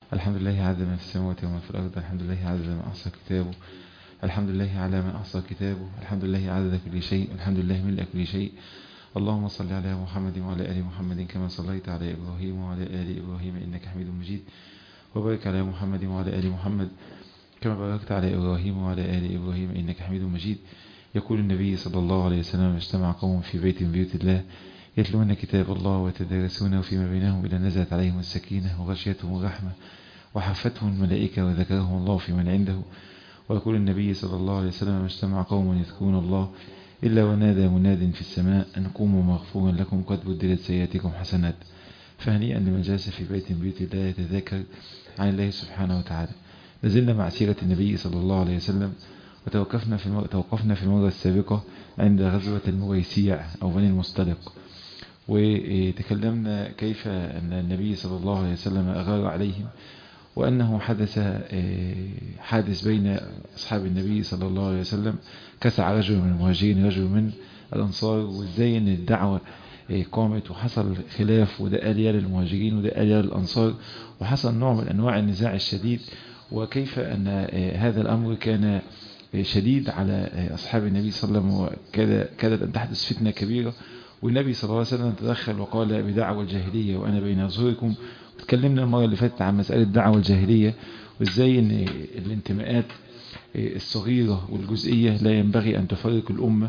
الحمد لله عز ما في السماوات وما في الأرض الحمد لله عز ما أحصى كتابه الحمد لله على ما أحصى كتابه الحمد لله عدد كل شيء الحمد لله ملء كل شيء اللهم صل على محمد وعلى آل محمد كما صليت على إبراهيم وعلى آل إبراهيم إنك حميد مجيد وبارك على محمد وعلى آل محمد كما باركت على إبراهيم وعلى آل إبراهيم إنك حميد مجيد يقول النبي صلى الله عليه وسلم اجتمع قوم في بيت من بيوت الله يتلون كتاب الله ويتدارسونه فيما بينهم إلى نزلت عليهم السكينة وغشيتهم الرحمة وحفتهم الملائكة وذكرهم الله في من عنده ويقول النبي صلى الله عليه وسلم اجتمع قوم يذكرون الله إلا ونادى مناد في السماء أن قوموا مغفورا لكم قد بدلت سيئاتكم حسنات فهنيئا لمن جلس في بيت من بيوت الله يتذكر عن الله سبحانه وتعالى لازلنا مع سيرة النبي صلى الله عليه وسلم وتوقفنا في المرة, توقفنا في المرة السابقة عند غزوة المريسيع أو بني المصطلق وتكلمنا كيف أن النبي صلى الله عليه وسلم أغار عليهم وأنه حدث حادث بين أصحاب النبي صلى الله عليه وسلم كسع رجل من المهاجرين رجل من الأنصار وإزاي أن الدعوة قامت وحصل خلاف وده قال يا للمهاجرين وده قال يا للأنصار وحصل نوع من أنواع النزاع الشديد وكيف أن هذا الأمر كان شديد على أصحاب النبي صلى الله عليه وسلم وكادت أن تحدث فتنة كبيرة والنبي صلى الله عليه وسلم تدخل وقال بدعوة الجاهلية وأنا بين أظهركم تكلمنا المرة اللي فاتت عن مسألة دعوة الجاهلية وإزاي أن الانتماءات الصغيرة والجزئية لا ينبغي أن تفرق الأمة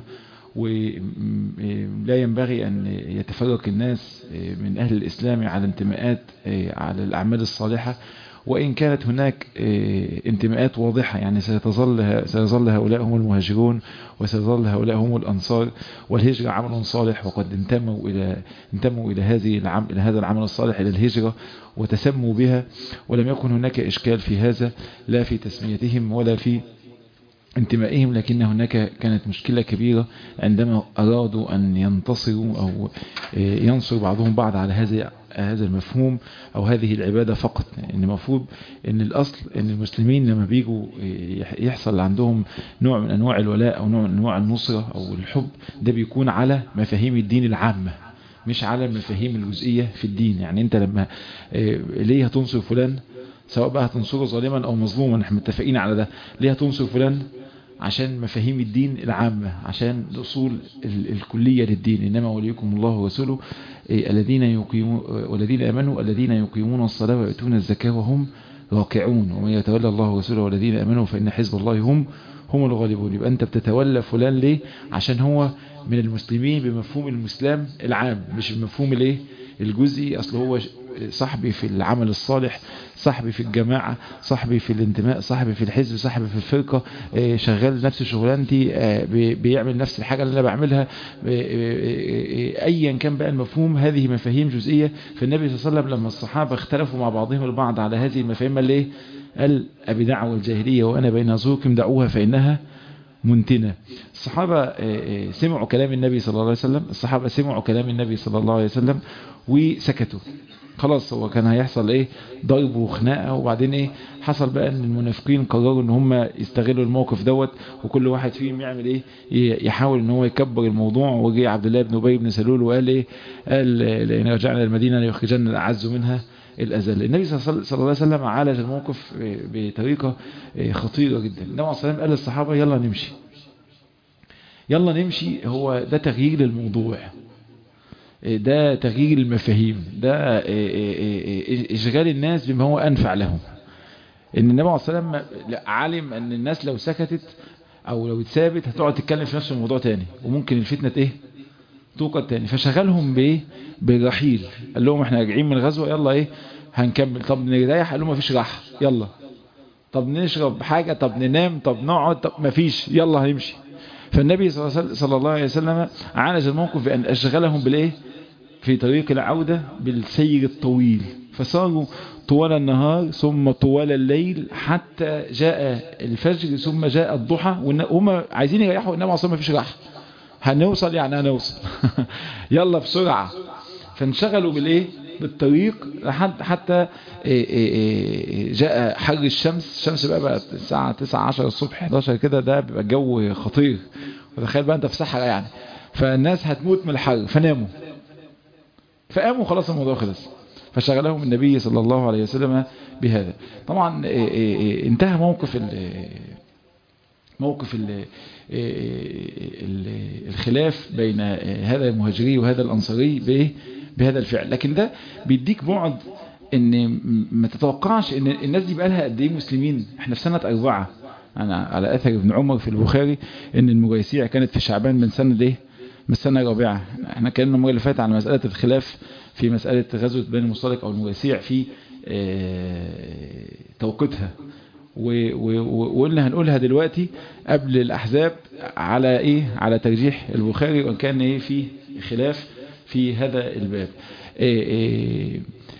ولا ينبغي أن يتفرق الناس من أهل الإسلام على انتماءات على الأعمال الصالحة وإن كانت هناك انتماءات واضحة يعني سيتظل سيظل هؤلاء هم المهاجرون وسيظل هؤلاء هم الأنصار والهجرة عمل صالح وقد انتموا إلى انتموا إلى هذه العمل إلى هذا العمل الصالح إلى الهجرة وتسموا بها ولم يكن هناك إشكال في هذا لا في تسميتهم ولا في انتمائهم لكن هناك كانت مشكلة كبيرة عندما أرادوا أن ينتصروا أو ينصر بعضهم بعض على هذا هذا المفهوم أو هذه العبادة فقط إن المفروض إن الأصل إن المسلمين لما بيجوا يحصل عندهم نوع من أنواع الولاء أو نوع من أنواع النصرة أو الحب ده بيكون على مفاهيم الدين العامة مش على المفاهيم الجزئية في الدين يعني أنت لما ليه هتنصر فلان سواء بقى هتنصره ظالما أو مظلوما احنا متفقين على ده ليه هتنصر فلان عشان مفاهيم الدين العامة عشان الأصول الكلية للدين إنما وليكم الله ورسوله الذين يقيمون والذين آمنوا الذين يقيمون الصلاة ويؤتون الزكاة وهم راكعون ومن يتولى الله ورسوله والذين آمنوا فإن حزب الله هم هم الغالبون يبقى أنت بتتولى فلان ليه عشان هو من المسلمين بمفهوم المسلم العام مش بمفهوم الايه الجزئي أصل هو صاحبي في العمل الصالح صاحبي في الجماعة صاحبي في الانتماء صاحبي في الحزب صاحبي في الفرقة شغال نفس شغلانتي بيعمل نفس الحاجة اللي أنا بعملها أيا كان بقى المفهوم هذه مفاهيم جزئية فالنبي صلى الله عليه وسلم لما الصحابة اختلفوا مع بعضهم البعض على هذه المفاهيم قال ايه قال أبي دعوة الجاهلية وأنا بين ظهوركم دعوها فإنها منتنة الصحابة سمعوا كلام النبي صلى الله عليه وسلم الصحابة سمعوا كلام النبي صلى الله عليه وسلم وسكتوا خلاص هو كان هيحصل ايه ضرب وخناقه وبعدين ايه حصل بقى ان المنافقين قرروا ان هم يستغلوا الموقف دوت وكل واحد فيهم يعمل ايه يحاول ان هو يكبر الموضوع وجي عبد الله بن ابي بن سلول وقال ايه قال لان رجعنا المدينه ليخرجن الاعز منها الأذل النبي صلى الله عليه وسلم عالج الموقف بطريقة خطيرة جدا النبي صلى الله عليه وسلم قال للصحابة يلا نمشي يلا نمشي هو ده تغيير للموضوع ده تغيير المفاهيم ده إشغال الناس بما هو أنفع لهم إن النبي عليه الصلاة والسلام علم أن الناس لو سكتت أو لو اتثابت هتقعد تتكلم في نفس الموضوع تاني وممكن الفتنة إيه توقد تاني فشغلهم بإيه بالرحيل قال لهم احنا راجعين من الغزوة يلا إيه هنكمل طب نريح قال لهم مفيش راحة يلا طب نشرب حاجة طب ننام طب نقعد طب مفيش يلا هنمشي فالنبي صلى الله عليه وسلم عالج الموقف بأن أشغلهم بالإيه في طريق العودة بالسير الطويل فصاروا طوال النهار ثم طوال الليل حتى جاء الفجر ثم جاء الضحى وهم عايزين يريحوا إنما أصلا ما فيش راحة هنوصل يعني هنوصل يلا بسرعة فانشغلوا بالإيه بالطريق لحد حتى جاء حر الشمس الشمس بقى بقت الساعة 9 10 الصبح 11 كده ده بيبقى الجو خطير وتخيل بقى انت في صحراء يعني فالناس هتموت من الحر فناموا فقاموا خلاص الموضوع خلص فشغلهم النبي صلى الله عليه وسلم بهذا طبعا انتهى موقف موقف ال الخلاف بين هذا المهاجري وهذا الأنصاري بهذا الفعل لكن ده بيديك بعد ان ما تتوقعش ان الناس دي بقى لها قد ايه مسلمين احنا في سنة أربعة أنا على أثر ابن عمر في البخاري ان المجيسيع كانت في شعبان من سنة ايه من السنة الرابعة احنا كنا المرة اللي فاتت على مسألة الخلاف في مسألة غزوة بني المصطلق أو المجيسيع في توقيتها وقلنا هنقولها دلوقتي قبل الأحزاب على إيه على ترجيح البخاري وإن كان إيه في خلاف في هذا الباب إيه إيه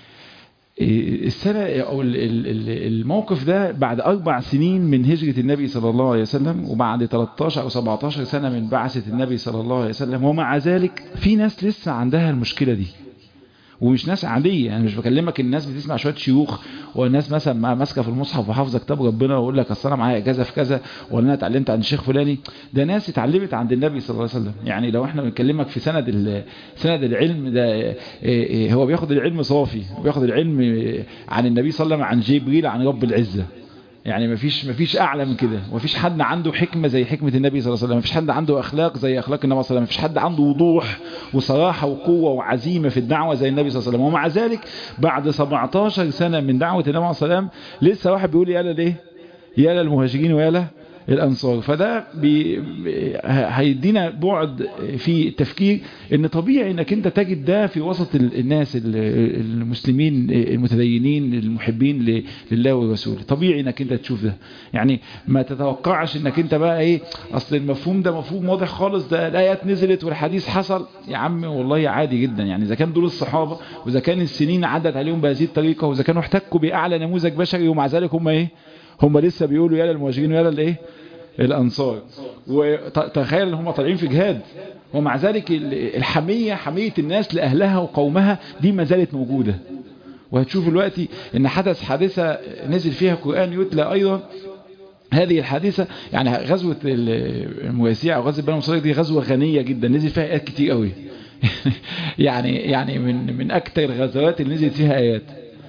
السنة أو الموقف ده بعد أربع سنين من هجرة النبي صلى الله عليه وسلم وبعد 13 أو 17 سنة من بعثة النبي صلى الله عليه وسلم ومع ذلك في ناس لسه عندها المشكلة دي ومش ناس عادية يعني مش بكلمك الناس بتسمع شوية شيوخ والناس مثلا ماسكة في المصحف وحافظة كتاب ربنا ويقول لك اصل انا معايا اجازة في كذا ولا انا اتعلمت عند الشيخ فلاني ده ناس اتعلمت عند النبي صلى الله عليه وسلم يعني لو احنا بنكلمك في سند سند العلم ده هو بياخد العلم صافي بياخد العلم عن النبي صلى الله عليه وسلم عن جبريل عن رب العزة يعني مفيش مفيش اعلى من كده مفيش حد عنده حكمه زي حكمه النبي صلى الله عليه وسلم مفيش حد عنده اخلاق زي اخلاق النبي صلى الله عليه وسلم مفيش حد عنده وضوح وصراحه وقوه وعزيمه في الدعوه زي النبي صلى الله عليه وسلم ومع ذلك بعد 17 سنه من دعوه النبي صلى الله عليه وسلم لسه واحد بيقول يا ليه يا للمهاجرين ويا الأنصار فده بي هيدينا بعد في التفكير ان طبيعي انك انت تجد ده في وسط الناس المسلمين المتدينين المحبين لله ورسوله طبيعي انك انت تشوف ده يعني ما تتوقعش انك انت بقى ايه اصل المفهوم ده مفهوم واضح خالص ده الايات نزلت والحديث حصل يا عم والله عادي جدا يعني اذا كان دول الصحابة واذا كان السنين عدت عليهم بهذه الطريقة واذا كانوا احتكوا باعلى نموذج بشري ومع ذلك هم ايه هم لسه بيقولوا يا للمهاجرين ويا للايه الانصار وتخيل ان هم طالعين في جهاد ومع ذلك الحمية حمية الناس لأهلها وقومها دي ما زالت موجودة وهتشوف دلوقتي ان حدث حادثة نزل فيها قرآن يتلى ايضا هذه الحادثة يعني غزوة المواسيع او غزوة بني مصرية دي غزوة غنية جدا نزل فيها ايات كتير قوي يعني يعني من من اكتر الغزوات اللي نزلت فيها ايات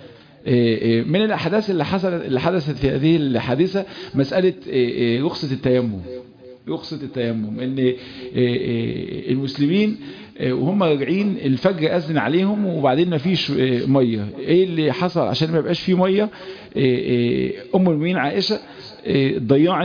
من الأحداث اللي حصلت اللي حدثت في هذه الحادثة مسألة رخصة التيمم رخصة التيمم ان المسلمين وهم راجعين الفجر أذن عليهم وبعدين ما فيش مية ايه اللي حصل عشان ما يبقاش فيه مية ام المؤمنين عائشة ضيعت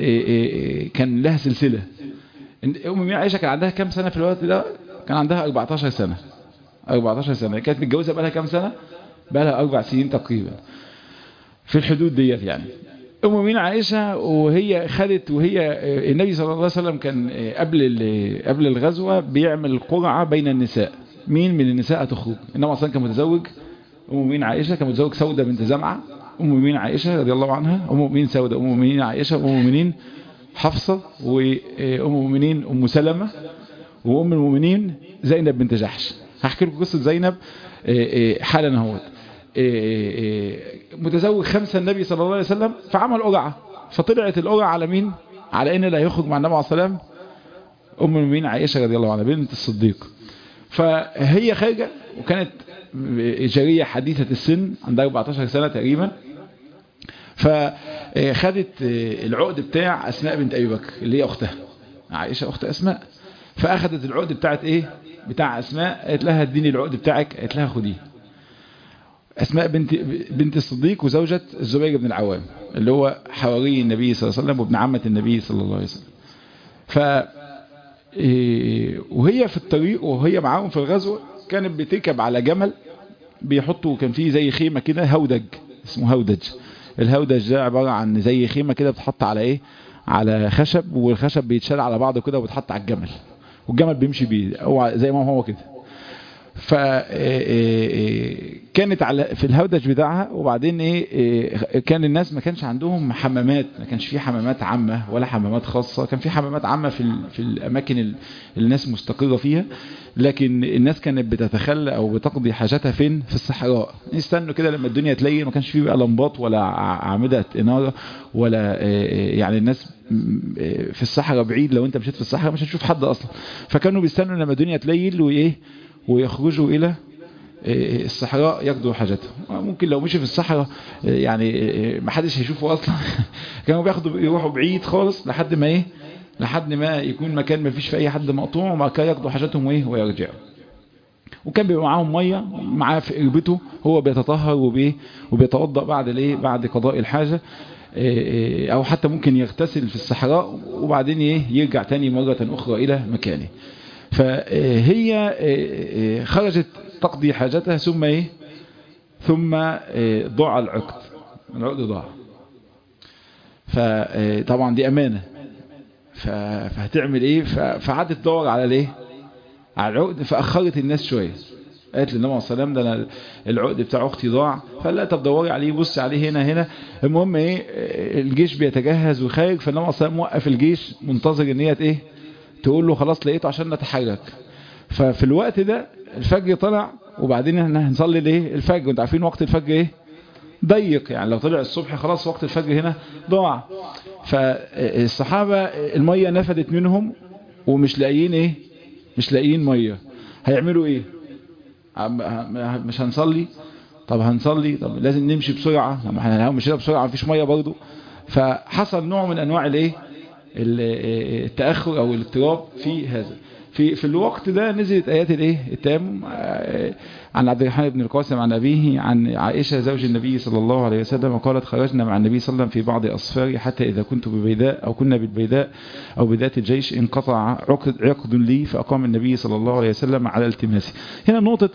كان لها سلسلة ام المؤمنين عائشة كان عندها كام سنة في الوقت ده كان عندها 14 سنة 14 سنة كانت متجوزة بقى لها كام سنة بقى لها أربع سنين تقريبا في الحدود ديت يعني أم مؤمنين عائشة وهي خدت وهي النبي صلى الله عليه وسلم كان قبل قبل الغزوة بيعمل قرعة بين النساء مين من النساء تخرج النبي أصلا كان متزوج أم مؤمنين عائشة كان متزوج سودة بنت زمعة أم مؤمنين عائشة رضي الله عنها أم مؤمنين سودة أم مؤمنين عائشة أم مؤمنين حفصة وأم مؤمنين أم سلمة وأم المؤمنين زينب بنت جحش هحكي لكم قصة زينب حالا اهوت متزوج خمسة النبي صلى الله عليه وسلم فعمل قرعة فطلعت القرعة على مين على ان اللي هيخرج مع النبي عليه السلام ام المؤمنين عائشة رضي الله عنها بنت الصديق فهي خارجة وكانت جارية حديثة السن عندها 14 سنة تقريبا فخدت العقد بتاع اسماء بنت ابي بكر اللي هي اختها عائشة اخت اسماء فاخدت العقد بتاعت ايه بتاع اسماء قالت لها اديني العقد بتاعك قالت لها خديه اسماء بنت بنت الصديق وزوجة الزبير بن العوام اللي هو حواري النبي صلى الله عليه وسلم وابن عمة النبي صلى الله عليه وسلم ف وهي في الطريق وهي معاهم في الغزوة كانت بتركب على جمل بيحطوا كان فيه زي خيمة كده هودج اسمه هودج الهودج ده عبارة عن زي خيمة كده بتحط على ايه على خشب والخشب بيتشال على بعضه كده وبتحط على الجمل والجمل بيمشي بيه هو زي ما هو كده فكانت على في الهودج بتاعها وبعدين ايه كان الناس ما كانش عندهم حمامات ما كانش في حمامات عامة ولا حمامات خاصة كان في حمامات عامة في في الاماكن اللي الناس مستقرة فيها لكن الناس كانت بتتخلى او بتقضي حاجاتها فين في الصحراء يستنوا كده لما الدنيا تلين ما كانش فيه بقى لمبات ولا اعمدة انارة ولا يعني الناس في الصحراء بعيد لو انت مشيت في الصحراء مش هتشوف حد اصلا فكانوا بيستنوا لما الدنيا تليل وايه ويخرجوا إلى الصحراء يقضوا حاجته ممكن لو مشي في الصحراء يعني ما حدش هيشوفه اصلا كانوا بياخدوا يروحوا بعيد خالص لحد ما ايه لحد ما يكون مكان ما فيش في اي حد مقطوع وما كان يقضوا حاجاتهم وايه ويرجعوا وكان بيبقى معاهم ميه معاه في قربته هو بيتطهر وبيه وبيتوضا بعد الايه بعد قضاء الحاجه او حتى ممكن يغتسل في الصحراء وبعدين ايه يرجع تاني مرة اخرى الى مكانه فهي خرجت تقضي حاجتها ثم ايه ثم ضاع العقد العقد ضاع فطبعا دي امانة فهتعمل ايه فقعدت تدور على الايه على العقد فاخرت الناس شويه قالت للنبي عليه الصلاه والسلام ده انا العقد بتاع اختي ضاع فقال لها طب دوري عليه بصي عليه هنا هنا المهم ايه الجيش بيتجهز وخارج فالنبي عليه الصلاه والسلام موقف الجيش منتظر ان هي ايه تقول له خلاص لقيته عشان نتحرك ففي الوقت ده الفجر طلع وبعدين احنا هنصلي الايه الفجر وانتوا عارفين وقت الفجر ايه ضيق يعني لو طلع الصبح خلاص وقت الفجر هنا ضاع فالصحابه الميه نفدت منهم ومش لاقيين ايه مش لاقيين ميه هيعملوا ايه مش هنصلي طب هنصلي طب لازم نمشي بسرعة طب احنا لو مشينا بسرعة مفيش مية برضو فحصل نوع من انواع الايه التأخر او الاضطراب في هذا في في الوقت ده نزلت ايات الايه التيمم عن عبد الرحمن بن القاسم عن ابيه عن عائشه زوج النبي صلى الله عليه وسلم قالت خرجنا مع النبي صلى الله عليه وسلم في بعض اصفاري حتى اذا كنت ببيداء او كنا بالبيداء او بذات الجيش انقطع عقد عقد لي فاقام النبي صلى الله عليه وسلم على التماسي هنا نقطه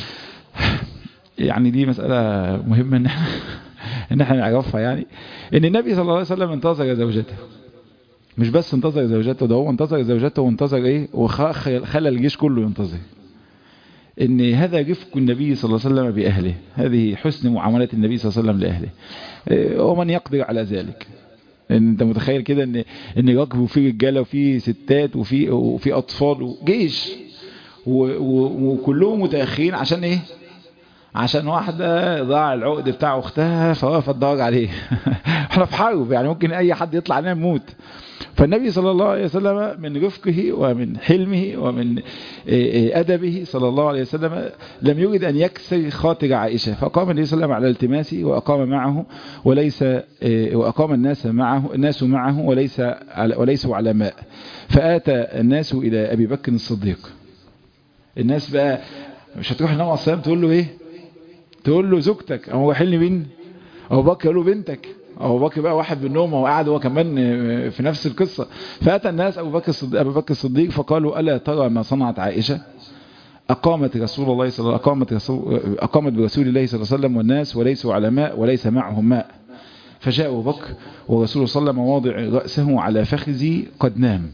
يعني دي مساله مهمه ان احنا ان احنا نعرفها يعني ان النبي صلى الله عليه وسلم انتظر زوجته مش بس انتظر زوجته ده هو انتظر زوجته وانتظر ايه وخلى الجيش كله ينتظر ان هذا رفق النبي صلى الله عليه وسلم بأهله هذه حسن معاملة النبي صلى الله عليه وسلم لأهله ومن يقدر على ذلك ان انت متخيل كده ان ان راكب وفي رجاله وفي ستات وفي وفي اطفال وجيش وكلهم متاخرين عشان ايه عشان واحدة ضاع العقد بتاع اختها فوقفت تدور عليه احنا في حرب يعني ممكن اي حد يطلع علينا يموت فالنبي صلى الله عليه وسلم من رفقه ومن حلمه ومن أدبه صلى الله عليه وسلم لم يريد أن يكسر خاطر عائشة فقام النبي صلى الله عليه وسلم على التماسه وأقام معه وليس وأقام الناس معه الناس معه وليس وليسوا على ماء فآتى الناس إلى أبي بكر الصديق الناس بقى مش هتروح النبي عليه الصلاة والسلام تقول له إيه تقول له زوجتك هو حلني مين أبو بكر يقول له بنتك أبو بكر بقى واحد منهم وهو قاعد هو كمان في نفس القصة فأتى الناس أبو بكر الصديق, أبو بكر الصديق فقالوا ألا ترى ما صنعت عائشة أقامت رسول الله صلى الله أقامت رسول أقامت برسول الله صلى الله عليه وسلم والناس وليسوا على ماء وليس معهم ماء فجاء أبو بكر ورسول صلى الله عليه وسلم واضع رأسه على فخذي قد نام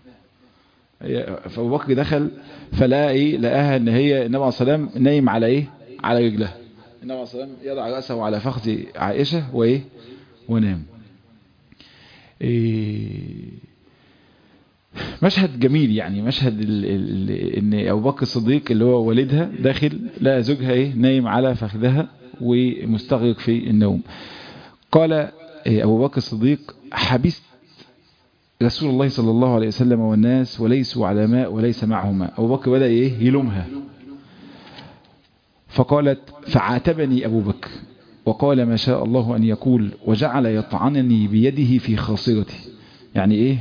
فأبو بكر دخل فلقى إيه لقاها إن هي النبي عليه الصلاة والسلام نايم على إيه على رجلها النبي عليه الصلاة والسلام يضع رأسه على فخذ عائشة وإيه ونام إيه مشهد جميل يعني مشهد ال ال ان ابو بكر الصديق اللي هو والدها داخل لقى زوجها ايه نايم على فخذها ومستغرق في النوم قال إيه ابو بكر الصديق حبست رسول الله صلى الله عليه وسلم والناس وليسوا على ماء وليس معهم ماء ابو بكر بدا ايه يلومها فقالت فعاتبني ابو بكر وقال ما شاء الله أن يقول وجعل يطعنني بيده في خاصرتي يعني إيه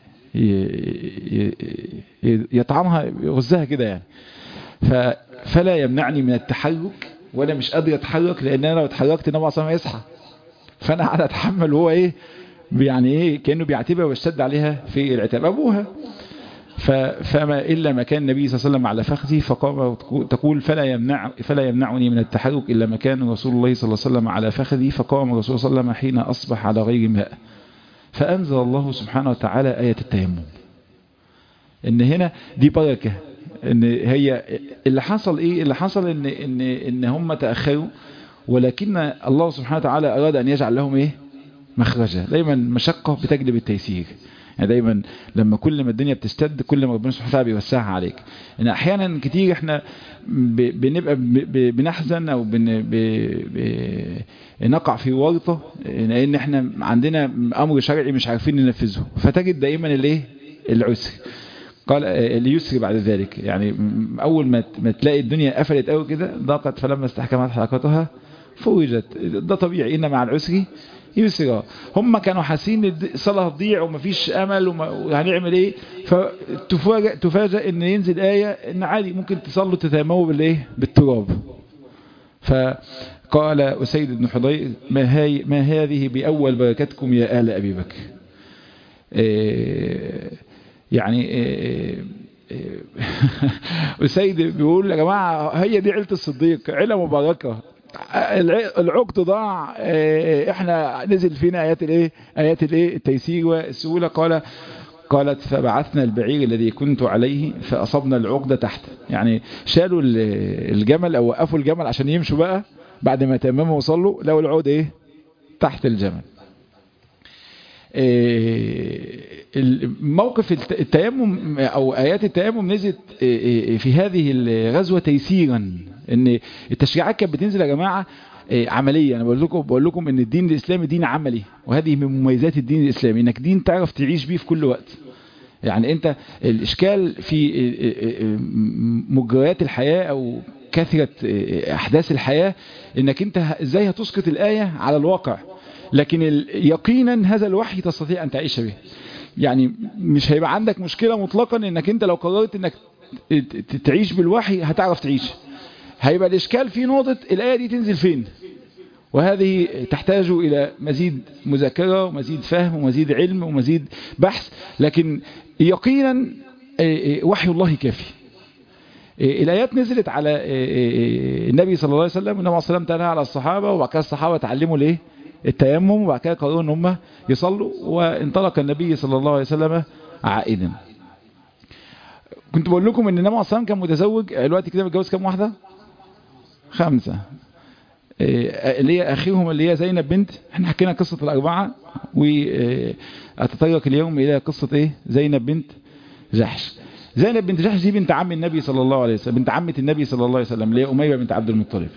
يطعنها يغزها كده يعني فلا يمنعني من التحرك وأنا مش قادر أتحرك لأن أنا لو اتحركت النبي صلى الله عليه وسلم يصحى فأنا قاعد أتحمل وهو إيه يعني إيه كأنه بيعتبها ويشتد عليها في العتاب أبوها فما إلا ما كان النبي صلى الله عليه وسلم على فخذي فقام تقول فلا يمنع فلا يمنعني من التحرك إلا ما كان رسول الله صلى الله عليه وسلم على فخذي فقام الرسول صلى الله عليه وسلم حين أصبح على غير ماء فأنزل الله سبحانه وتعالى آية التيمم إن هنا دي بركة إن هي اللي حصل إيه اللي حصل إن إن إن هم تأخروا ولكن الله سبحانه وتعالى أراد أن يجعل لهم إيه مخرجا دايما مشقة بتجلب التيسير يعني دايما لما كل ما الدنيا بتشتد كل ما ربنا سبحانه وتعالى بيوسعها عليك ان احيانا كتير احنا بنبقى بنحزن او نقع في ورطه لان احنا عندنا امر شرعي مش عارفين ننفذه فتجد دائما الايه العسر قال ليسري بعد ذلك يعني أول ما ما تلاقي الدنيا قفلت قوي كده ضاقت فلما استحكمت حلقتها فوجت ده طبيعي إن مع العسر يسرا هم كانوا حاسين ان الصلاة هتضيع ومفيش أمل وهنعمل إيه فتفاجئ تفاجئ إن ينزل آية إن عادي ممكن تصلوا تتيمموا بالإيه بالتراب فقال أسيد بن حضير ما, هاي ما هذه بأول بركتكم يا آل أبي بكر إيه يعني إيه أسيد بيقول يا جماعة هي دي عيلة الصديق عيلة مباركة العقد ضاع احنا نزل فينا ايات الايه ايات الايه التيسير والسهوله قال قالت فبعثنا البعير الذي كنت عليه فاصبنا العقده تحته يعني شالوا الجمل او وقفوا الجمل عشان يمشوا بقى بعد ما تمموا وصلوا لقوا العود ايه تحت الجمل موقف التيمم او ايات التيمم نزلت في هذه الغزوه تيسيرا ان التشريعات كانت بتنزل يا جماعه عمليه انا بقول لكم بقول لكم ان الدين الاسلامي دين عملي وهذه من مميزات الدين الاسلامي انك دين تعرف تعيش بيه في كل وقت يعني انت الاشكال في مجريات الحياه او كثره احداث الحياه انك انت ازاي هتسقط الايه على الواقع لكن يقينا هذا الوحي تستطيع ان تعيش به يعني مش هيبقى عندك مشكله مطلقا انك انت لو قررت انك تعيش بالوحي هتعرف تعيش هيبقى الإشكال في نقطة الآية دي تنزل فين وهذه تحتاج إلى مزيد مذاكرة ومزيد فهم ومزيد علم ومزيد بحث لكن يقينا وحي الله كافي الآيات نزلت على النبي صلى الله عليه وسلم والنبي صلى الله عليه وسلم على الصحابة وبعد كده الصحابة تعلموا ليه التيمم وبعد كده قرروا ان هم يصلوا وانطلق النبي صلى الله عليه وسلم عائدا كنت بقول لكم ان النبي صلى الله عليه وسلم كان متزوج الوقت كده متجوز كام واحده خمسة اللي هي أخيهم اللي هي زينب بنت احنا حكينا قصة الأربعة وأتطرق اليوم إلى قصة إيه زينب بنت جحش زينب بنت جحش دي بنت عم النبي صلى الله عليه وسلم بنت عمة النبي صلى الله عليه وسلم اللي هي أمية بنت عبد المطلب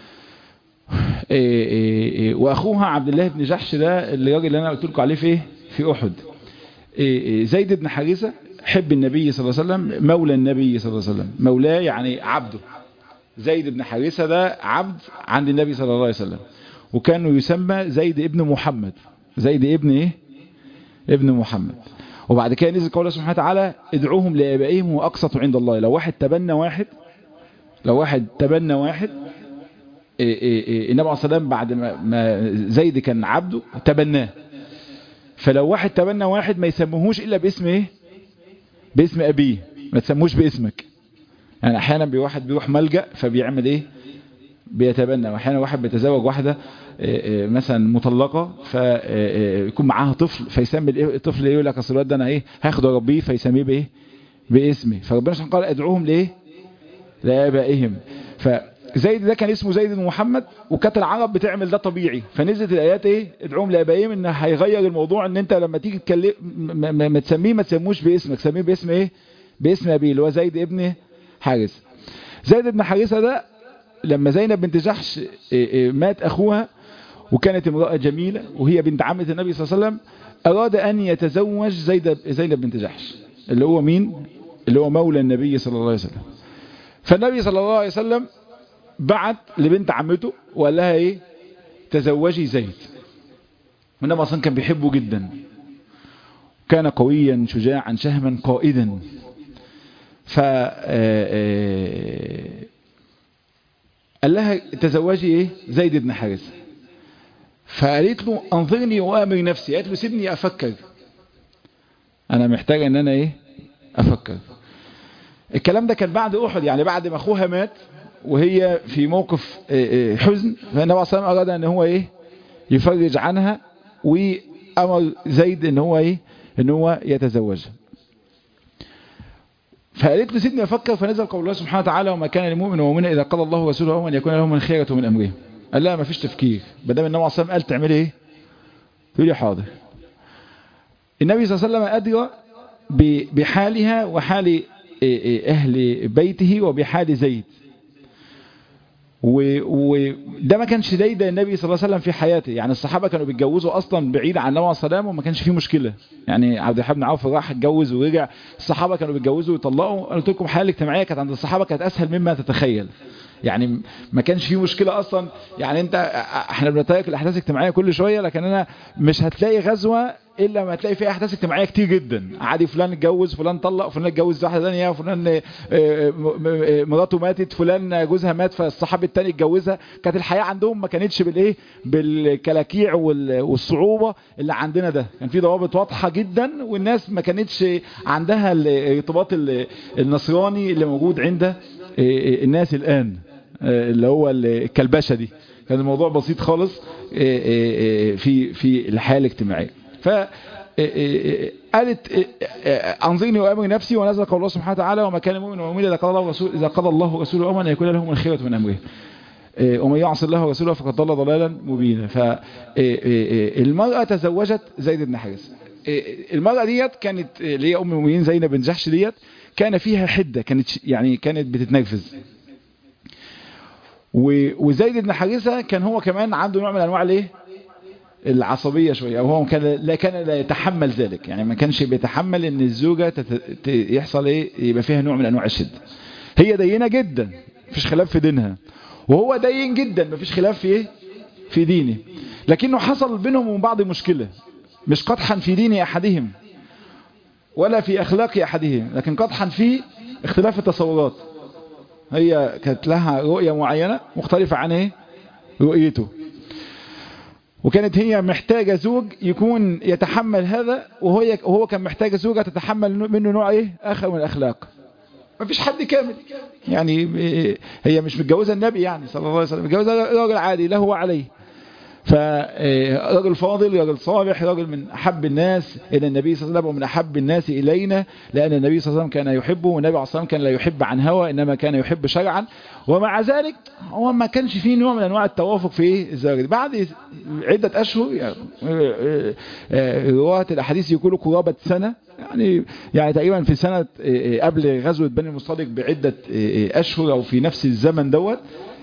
وأخوها عبد الله بن جحش ده الراجل اللي أنا قلت لكم عليه في إيه في أحد زيد بن حارثة حب النبي صلى الله عليه وسلم مولى النبي صلى الله عليه وسلم مولاه يعني عبده زيد بن حارثة ده عبد عند النبي صلى الله عليه وسلم وكان يسمى زيد ابن محمد زيد ابن ايه ابن محمد وبعد كده نزل قوله سبحانه وتعالى ادعوهم لآبائهم وأقسطوا عند الله لو واحد تبنى واحد لو واحد تبنى واحد إيه إيه إيه النبي عليه الصلاة والسلام بعد ما, ما زيد كان عبده تبناه فلو واحد تبنى واحد ما يسموهوش إلا باسم ايه باسم أبيه ما تسموش باسمك يعني احيانا بواحد بيروح ملجأ فبيعمل ايه بيتبنى واحيانا واحد بيتزوج واحدة مثلا مطلقة فيكون معاها طفل فيسمي الطفل ايه يقول لك اصل الواد ده انا ايه هاخده اربيه فيسميه بايه باسمي فربنا سبحانه قال ادعوهم لايه لابائهم فزيد ده كان اسمه زيد بن محمد وكانت العرب بتعمل ده طبيعي فنزلت الايات ايه ادعوهم لابائهم ان هيغير الموضوع ان انت لما تيجي تكلم ما, ما تسميه ما تسموش باسمك سميه باسم ايه باسم ابيه اللي هو زيد ابن حارث زيد بن حارثة ده لما زينب بنت جحش مات أخوها وكانت امرأة جميلة وهي بنت عمة النبي صلى الله عليه وسلم أراد أن يتزوج زيد زينب بنت جحش اللي هو مين اللي هو مولى النبي صلى الله عليه وسلم فالنبي صلى الله عليه وسلم بعت لبنت عمته وقال لها ايه تزوجي زيد والنبي اصلا كان بيحبه جدا كان قويا شجاعا شهما قائدا ف قال لها تزوجي ايه زيد بن حارثه فقالت له انظرني وامر نفسي قالت له سيبني افكر انا محتاجه ان انا ايه افكر الكلام ده كان بعد احد يعني بعد ما اخوها مات وهي في موقف حزن فالنبي صلى الله عليه وسلم اراد ان هو ايه يفرج عنها وامر زيد ان هو ايه ان هو يتزوجها فقالت له سيبني افكر فنزل قول الله سبحانه وتعالى وما كان للمؤمن ومؤمنه اذا قضى الله ورسوله ان يكون لهم من خيره من امرهم قال لها ما فيش تفكير ما دام النبي عليه الصلاه والسلام قال تعملي ايه تقول لي حاضر النبي صلى الله عليه وسلم ادرى بحالها وحال اهل بيته وبحال زيد وده ما كانش دايدا النبي صلى الله عليه وسلم في حياته يعني الصحابة كانوا بيتجوزوا أصلا بعيد عن النبي عليه السلام وما كانش فيه مشكلة يعني عبد الرحمن بن عوف راح اتجوز ورجع الصحابة كانوا بيتجوزوا ويطلقوا قلت لكم الحياة الاجتماعية كانت عند الصحابة كانت أسهل مما تتخيل يعني ما كانش فيه مشكلة أصلا يعني أنت احنا بنترك الأحداث الاجتماعية كل شوية لكن أنا مش هتلاقي غزوة إلا ما تلاقي فيها أحداث اجتماعية كتير جدا عادي فلان اتجوز فلان طلق فلان اتجوز واحدة ثانيه فلان مراته ماتت فلان جوزها مات فالصحابي التاني اتجوزها كانت الحياة عندهم ما كانتش بالإيه بالكلاكيع والصعوبة اللي عندنا ده كان في ضوابط واضحة جدا والناس ما كانتش عندها الارتباط النصراني اللي موجود عند الناس الآن اللي هو الكلبشة دي كان الموضوع بسيط خالص في في الحياة الاجتماعية ف قالت انظرني وامر نفسي ونزل قول الله سبحانه وتعالى وما كان مؤمن ومؤمن اذا قضى الله ورسوله اذا قضى الله ورسوله امرا ان يكون لهم الخيره من امره ومن يعص الله ورسوله فقد ضل ضلالا مبينا فالمرأة تزوجت زيد بن حارثة المرأة ديت كانت اللي هي ام المؤمنين زينب بن جحش ديت كان فيها حدة كانت يعني كانت بتتنرفز وزيد بن حارثة كان هو كمان عنده نوع من انواع الايه العصبية شوية او هو كان لا كان لا يتحمل ذلك يعني ما كانش بيتحمل ان الزوجة تت... يحصل ايه يبقى فيها نوع من انواع الشدة هي دينة جدا مفيش خلاف في دينها وهو دين جدا مفيش خلاف في ايه في دينه لكنه حصل بينهم وبين بعض مشكلة مش قدحا في دين احدهم ولا في اخلاق احدهم لكن قدحا في اختلاف التصورات هي كانت لها رؤية معينة مختلفة عن ايه رؤيته وكانت هي محتاجة زوج يكون يتحمل هذا وهو وهو كان محتاج زوجة تتحمل منه نوع ايه اخر من الاخلاق ما فيش حد كامل يعني هي مش متجوزة النبي يعني صلى الله عليه وسلم متجوزة راجل عادي له وعليه فراجل فاضل راجل صالح راجل من أحب الناس إلى النبي صلى الله عليه وسلم ومن أحب الناس إلينا لأن النبي صلى الله عليه وسلم كان يحبه والنبي عليه الصلاة والسلام كان لا يحب عن هوى إنما كان يحب شرعا ومع ذلك هو ما كانش فيه نوع من أنواع التوافق في الزواج بعد عدة أشهر يعني رواة الأحاديث يقولوا قرابة سنة يعني يعني تقريبا في سنة قبل غزوة بني المصطلق بعدة أشهر أو في نفس الزمن دوت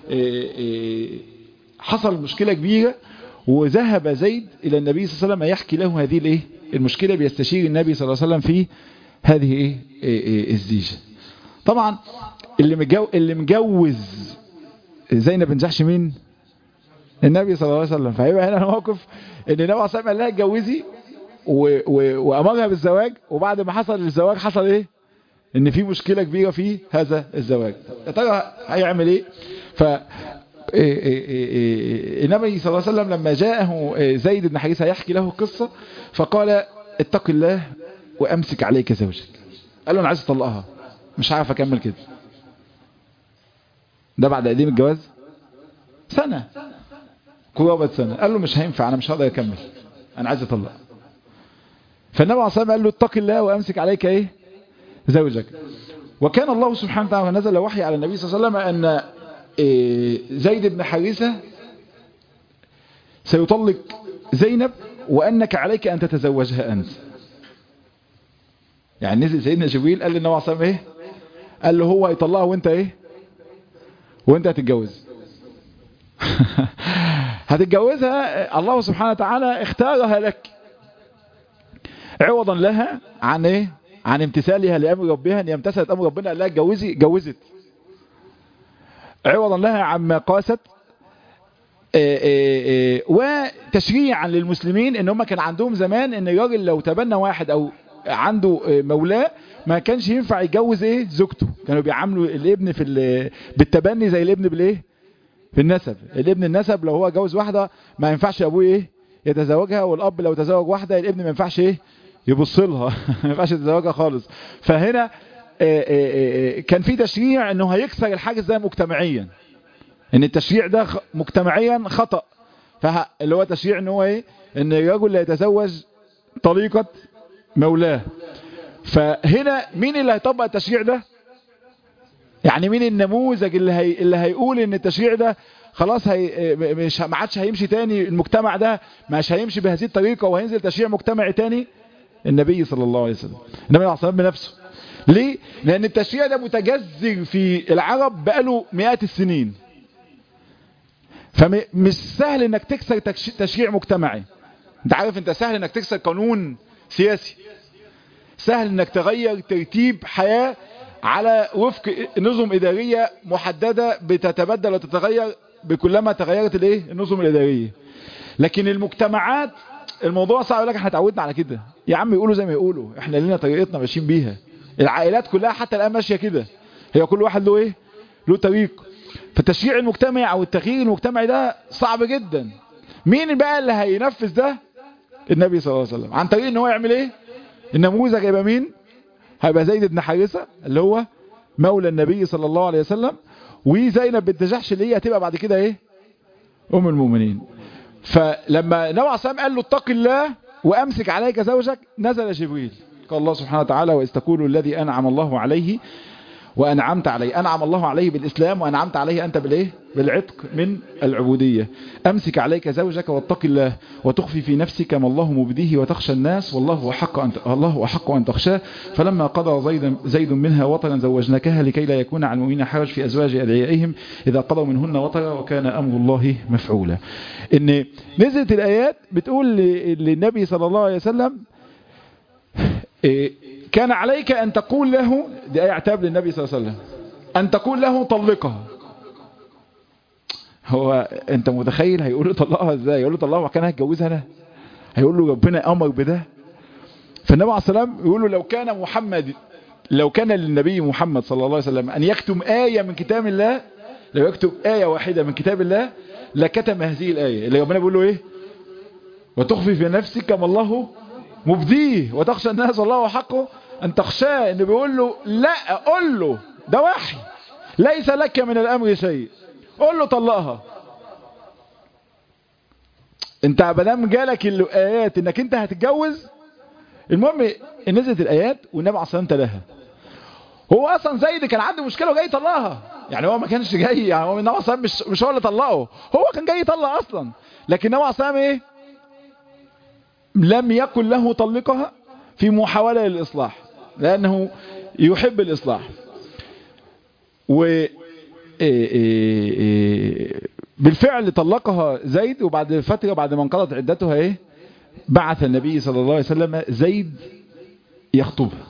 حصل مشكلة كبيرة وذهب زيد إلى النبي صلى الله عليه وسلم يحكي له هذه الايه المشكلة بيستشير النبي صلى الله عليه وسلم في هذه ايه, إيه, إيه الزيجة طبعا اللي مجو اللي مجوز زينب بن جحش مين النبي صلى الله عليه وسلم فهيبقى هنا الموقف ان النبي صلى الله عليه وسلم قال لها اتجوزي وامرها بالزواج وبعد ما حصل الزواج حصل ايه ان في مشكلة كبيرة في هذا الزواج يا ترى هيعمل ايه ف النبي صلى الله عليه وسلم لما جاءه زيد بن حارثة يحكي له قصة فقال اتق الله وامسك عليك زوجك قال له انا عايز اطلقها مش عارف اكمل كده ده بعد قديم الجواز سنة قرابة سنة قال له مش هينفع انا مش هقدر اكمل انا عايز اطلق فالنبي عليه الصلاة والسلام قال له اتق الله وامسك عليك ايه زوجك وكان الله سبحانه وتعالى نزل وحي على النبي صلى الله عليه وسلم ان زيد بن حارثة سيطلق زينب وأنك عليك أن تتزوجها أنت يعني نزل سيدنا جبريل قال للنبي عليه الصلاة ايه قال له هو يطلقها وانت ايه وانت هتتجوز هتتجوزها الله سبحانه وتعالى اختارها لك عوضا لها عن ايه عن امتثالها لأمر ربها ان يمتثلت أمر ربنا قال لها اتجوزي جوزت عوضا لها عما قاست وتشريعا للمسلمين ان هم كان عندهم زمان ان الراجل لو تبنى واحد او عنده مولاه ما كانش ينفع يتجوز ايه زوجته كانوا بيعاملوا الابن في بالتبني زي الابن بالايه في النسب الابن النسب لو هو جوز واحدة ما ينفعش ابوه ايه يتزوجها والاب لو تزوج واحدة الابن ما ينفعش ايه يبص لها ما ينفعش يتزوجها خالص فهنا كان في تشريع انه هيكسر الحاجز ده مجتمعيا ان التشريع ده مجتمعيا خطأ فاللي هو تشريع ان هو ايه ان الرجل لا يتزوج طليقة مولاه فهنا مين اللي هيطبق التشريع ده يعني مين النموذج اللي هي اللي هيقول ان التشريع ده خلاص هي مش ما عادش هيمشي تاني المجتمع ده مش هيمشي بهذه الطريقة وهينزل تشريع مجتمعي تاني النبي صلى الله عليه وسلم النبي عليه الصلاة بنفسه ليه لان التشريع ده متجذر في العرب بقاله مئات السنين فمش سهل انك تكسر تشريع مجتمعي انت عارف انت سهل انك تكسر قانون سياسي سهل انك تغير ترتيب حياة على وفق نظم ادارية محددة بتتبدل وتتغير بكلما تغيرت الايه النظم الادارية لكن المجتمعات الموضوع صعب لك احنا اتعودنا على كده يا عم يقولوا زي ما يقولوا احنا لنا طريقتنا ماشيين بيها العائلات كلها حتى الان ماشيه كده هي كل واحد له ايه له طريق فالتشريع المجتمعي او التغيير المجتمعي ده صعب جدا مين بقى اللي هينفذ ده النبي صلى الله عليه وسلم عن طريق ان هو يعمل ايه النموذج هيبقى مين هيبقى زيد بن حارثه اللي هو مولى النبي صلى الله عليه وسلم وزينب بنت جحش اللي هي هتبقى بعد كده ايه ام المؤمنين فلما النبي عليه الصلاه قال له اتق الله وامسك عليك زوجك نزل جبريل قال الله سبحانه وتعالى واذ تقول الذي انعم الله عليه وأنعمت عليه أنعم الله عليه بالإسلام وأنعمت عليه أنت بالإيه بالعتق من العبودية أمسك عليك زوجك واتق الله وتخفي في نفسك ما الله مبديه وتخشى الناس والله أحق أن الله أحق أن تخشاه فلما قضى زيد زيد منها وطرا زوجناكها لكي لا يكون على المؤمنين حرج في أزواج أدعيائهم إذا قضوا منهن وطرا وكان أمر الله مفعولا إن نزلت الآيات بتقول للنبي صلى الله عليه وسلم إيه كان عليك أن تقول له دي آية عتاب للنبي صلى الله عليه وسلم أن تقول له طلقها هو أنت متخيل هيقول له طلقها إزاي يقول له طلقها وكان هيتجوزها أنا هيقول له ربنا أمر بده فالنبي عليه السلام يقول له لو كان محمد لو كان للنبي محمد صلى الله عليه وسلم أن يكتم آية من كتاب الله لو يكتب آية واحدة من كتاب الله لكتم هذه الآية اللي ربنا بيقول له إيه وتخفي في نفسك ما الله مبديه وتخشى الناس والله حقه أن تخشاه إنه بيقول له لا قول له ده وحي ليس لك من الأمر شيء قول له طلقها انت بدام جالك الآيات انك انت هتتجوز المهم نزلت الآيات والنبي عليه الصلاة تلاها هو اصلا زيد كان عنده مشكلة وجاي يطلقها يعني هو ما كانش جاي يعني هو النبي عليه مش مش هو اللي طلقه هو كان جاي يطلق اصلا لكن النبي عليه الصلاة ايه لم يكن له طلقها في محاولة للإصلاح لأنه يحب الإصلاح و بالفعل طلقها زيد وبعد فترة بعد ما انقضت عدتها ايه بعث النبي صلى الله عليه وسلم زيد يخطبها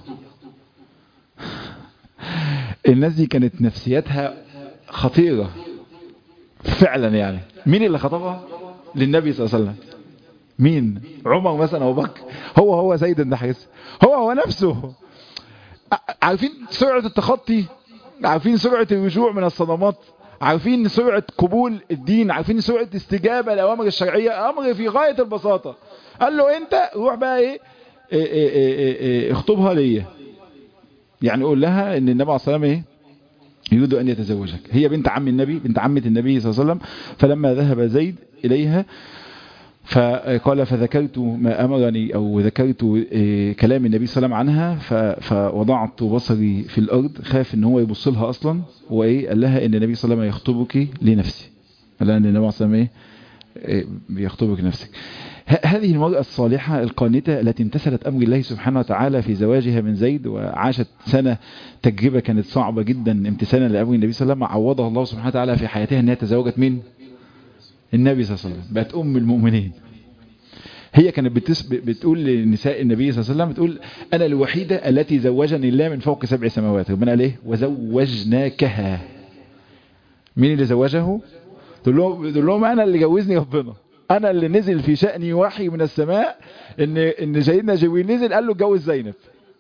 الناس دي كانت نفسيتها خطيرة فعلا يعني مين اللي خطبها للنبي صلى الله عليه وسلم مين عمر مثلا ابو بكر هو هو زيد بن حارثه هو هو نفسه عارفين سرعة التخطي عارفين سرعة الرجوع من الصدمات عارفين سرعة قبول الدين عارفين سرعة استجابة لأوامر الشرعية أمر في غاية البساطة قال له انت روح بقى ايه, إيه, إيه, إيه, إيه اخطبها ليا يعني قول لها ان النبي عليه الصلاة والسلام ايه يريد ان يتزوجك هي بنت عم النبي بنت عمة النبي صلى الله عليه وسلم فلما ذهب زيد اليها فقال فذكرت ما أمرني أو ذكرت كلام النبي صلى الله عليه وسلم عنها فوضعت بصري في الأرض خاف ان هو يبص لها أصلا وإيه قال لها ان النبي صلى الله عليه وسلم يخطبك لنفسي قال لها ان النبي صلى الله عليه وسلم يخطبك نفسك هذه المرأة الصالحة القانتة التي امتثلت أمر الله سبحانه وتعالى في زواجها من زيد وعاشت سنة تجربة كانت صعبة جدا امتثالا لأمر النبي صلى الله عليه وسلم عوضها الله سبحانه وتعالى في حياتها أنها تزوجت من النبي صلى الله عليه وسلم بقت أم المؤمنين هي كانت بتس... بتقول لنساء النبي صلى الله عليه وسلم بتقول أنا الوحيدة التي زوجني الله من فوق سبع سماوات ربنا قال ايه وزوجناكها مين اللي زوجه تقول لهم, تقول لهم أنا اللي جوزني ربنا أنا اللي نزل في شأني وحي من السماء إن إن سيدنا جبريل نزل قال له اتجوز زينب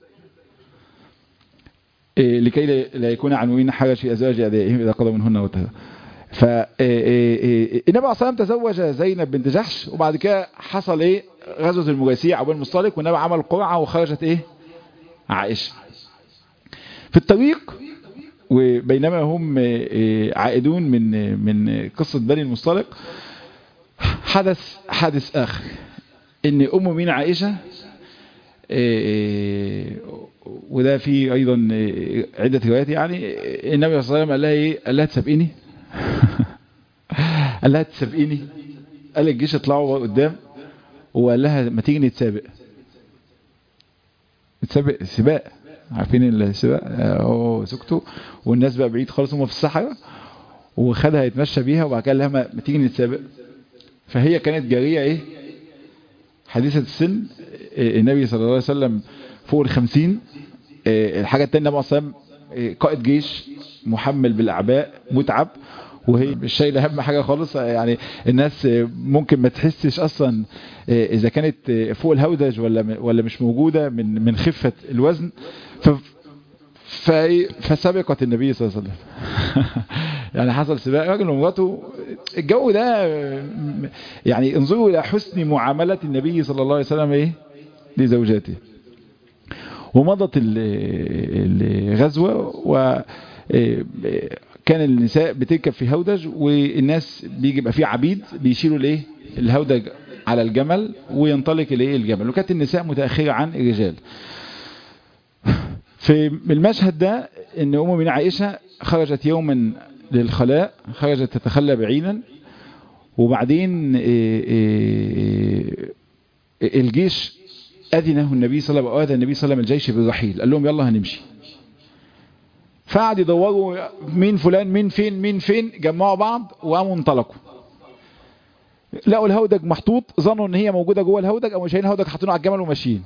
إيه لكي لا يكون عن مؤمن حرج في أزواج أدائهم إذا قضوا منهن وتهى فالنبي عليه الصلاه تزوج زينب بنت جحش وبعد كده حصل ايه غزوه المريسيع او المصطلق والنبي عمل قرعه وخرجت ايه عائشه في الطريق وبينما هم عائدون من من قصه بني المصطلق حدث حادث اخر ان ام مين عائشه وده في ايضا عده روايات يعني النبي صلى الله عليه وسلم قال لها ايه قال لها تسابقيني قال لها تسابقيني قال الجيش اطلعوا قدام وقال لها ما تيجي نتسابق نتسابق سباق عارفين السباق هو زوجته والناس بقى بعيد خالص هم في الصحراء وخدها يتمشى بيها وبعد كده قال لها ما ما تيجي نتسابق فهي كانت جارية ايه حديثة السن إيه، النبي صلى الله عليه وسلم فوق الخمسين إيه، الحاجة التانية النبي صلى الله عليه وسلم إيه، قائد جيش محمل بالأعباء متعب وهي مش شايله اهم حاجه خالص يعني الناس ممكن ما تحسش اصلا اذا كانت فوق الهودج ولا ولا مش موجوده من من خفه الوزن ف ف فسبقت النبي صلى الله عليه وسلم يعني حصل سباق راجل ومراته الجو ده يعني انظروا الى حسن معامله النبي صلى الله عليه وسلم ايه لزوجاته ومضت ال- الغزوه و كان النساء بتركب في هودج والناس بيجي يبقى فيه عبيد بيشيلوا الايه الهودج على الجمل وينطلق الايه الجمل وكانت النساء متاخره عن الرجال في المشهد ده ان ام من عائشه خرجت يوما للخلاء خرجت تتخلى بعيدا وبعدين إيه إيه إيه الجيش اذنه النبي صلى الله عليه وسلم واذن النبي صلى الله عليه وسلم الجيش بالرحيل قال لهم يلا هنمشي فقعد يدوروا مين فلان مين فين مين فين جمعوا بعض وقاموا انطلقوا لقوا الهودج محطوط ظنوا ان هي موجوده جوه الهودج او شايلين الهودج حاطينه على الجمل وماشيين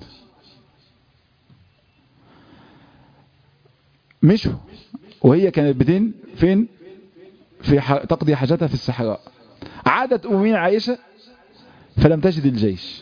مشوا وهي كانت بدين فين في ح... تقضي حاجتها في الصحراء عادت أمين عائشة فلم تجد الجيش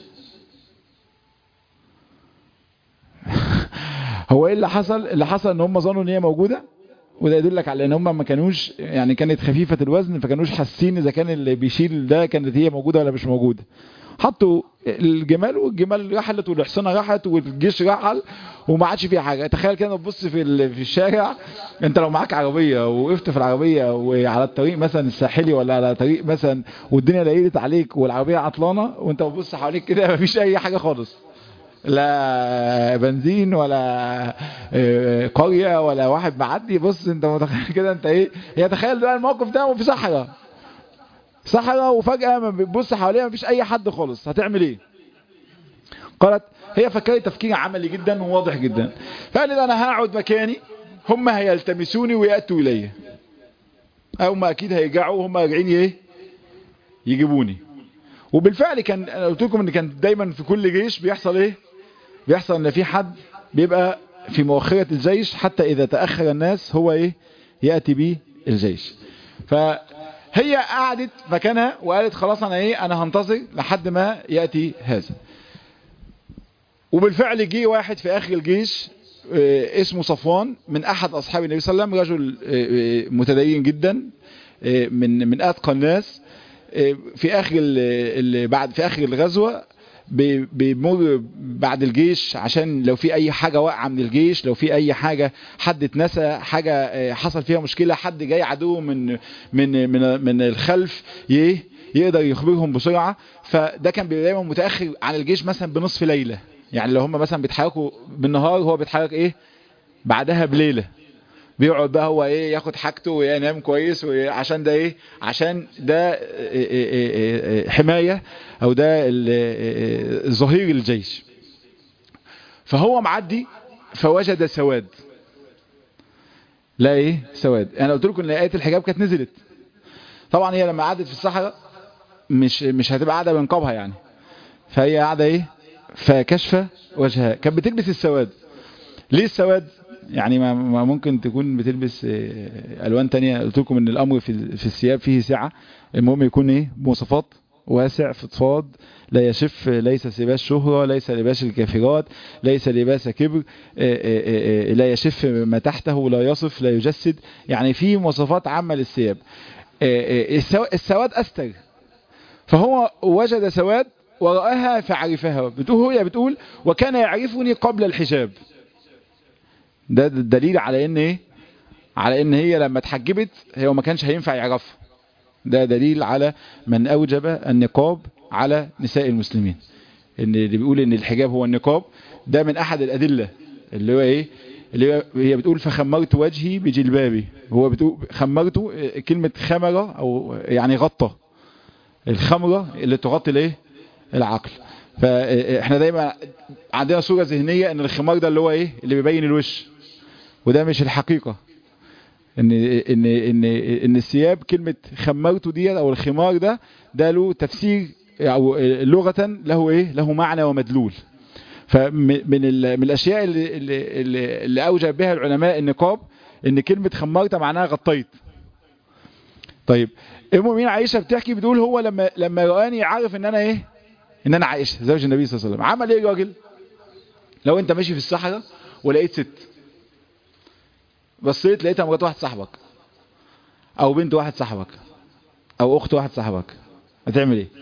هو ايه اللي حصل اللي حصل ان هم ظنوا ان هي موجوده وده يدلك على ان هم ما كانوش يعني كانت خفيفه الوزن فكانوش حاسين اذا كان اللي بيشيل ده كانت هي موجوده ولا مش موجوده حطوا الجمال والجمال رحلت والحصانه راحت والجيش رحل وما عادش فيها حاجه تخيل كده تبص في ال- في الشارع انت لو معاك عربيه ووقفت في العربيه وعلى الطريق مثلا الساحلي ولا على طريق مثلا والدنيا ليلت عليك والعربيه عطلانه وانت بتبص حواليك كده مفيش اي حاجه خالص لا بنزين ولا آه، قرية ولا واحد معدي بص انت متخيل كده انت ايه هي تخيل بقى الموقف ده في صحراء صحراء وفجأة ما بتبص حواليها مفيش اي حد خالص هتعمل ايه قالت هي فكرت تفكير عملي جدا وواضح جدا فقالت انا هقعد مكاني هم هيلتمسوني ويأتوا الي او ما اكيد هيرجعوا هم راجعين ايه يجيبوني وبالفعل كان انا قلت لكم ان كان دايما في كل جيش بيحصل ايه بيحصل ان في حد بيبقى في مؤخرة الجيش حتى اذا تأخر الناس هو ايه يأتي بيه الجيش فهي قعدت مكانها وقالت خلاص انا ايه انا هنتظر لحد ما يأتي هذا وبالفعل جه واحد في اخر الجيش آه، اسمه صفوان من احد اصحاب النبي صلى الله عليه وسلم رجل آه، آه، متدين جدا آه، من من اتقى الناس آه، في اخر ال- ال- بعد في اخر الغزوه بي- بيمر بعد الجيش عشان لو في اي حاجه واقعه من الجيش لو في اي حاجه حد اتنسى حاجه آه، حصل فيها مشكله حد جاي عدو من من من من الخلف يه يقدر يخبرهم بسرعه فده كان بيبقى دايما متاخر عن الجيش مثلا بنصف ليله يعني لو هم مثلا بيتحركوا بالنهار هو بيتحرك ايه بعدها بليله بيقعد بقى هو ايه ياخد حاجته وينام كويس عشان ده ايه عشان ده إيه إيه إيه إيه حماية او ده ال- إيه ظهير الجيش فهو معدي فوجد سواد لا ايه سواد انا قلت لكم ان ايه الحجاب كانت نزلت طبعا هي لما قعدت في الصحراء مش مش هتبقى قاعده بنقابها يعني فهي قاعده ايه فكشفه وجهها كانت بتلبس السواد ليه السواد يعني ما ما ممكن تكون بتلبس آه، الوان تانية قلت لكم ان الامر في في الثياب فيه سعه المهم يكون ايه مواصفات واسع فضفاض لا يشف ليس لباس شهرة ليس لباس الكافرات ليس لباس كبر آه، آه، آه، لا يشف ما تحته لا يصف لا يجسد يعني في مواصفات عامة للثياب آه، آه، السو- السواد أستر فهو وجد سواد ورآها فعرفها بتقول هي بتقول وكان يعرفني قبل الحجاب ده دليل على ان ايه على ان هي لما اتحجبت هي ما كانش هينفع يعرفها ده دليل على من اوجب النقاب على نساء المسلمين ان اللي بيقول ان الحجاب هو النقاب ده من احد الادله اللي هو ايه اللي هو هي بتقول فخمرت وجهي بجلبابي هو بتقول خمرته آه، كلمه خمره او يعني غطى الخمره اللي تغطي الايه العقل فاحنا دايما عندنا صوره ذهنيه ان الخمار ده اللي هو ايه اللي بيبين الوش وده مش الحقيقة ان ان ان ان الثياب كلمه خمرته ديت او الخمار ده ده له تفسير او لغه له ايه له معنى ومدلول فمن من الاشياء اللي اللي, اللي اوجب بها العلماء النقاب ان كلمه خمرت معناها غطيت طيب المؤمنين عائشه بتحكي بتقول هو لما لما رآني عارف ان انا ايه ان انا عائشه زوج النبي صلى الله عليه وسلم عمل ايه الراجل لو انت ماشي في الصحراء ولقيت ست بصيت لقيتها مرات واحد صاحبك او بنت واحد صاحبك او اخت واحد صاحبك هتعمل ايه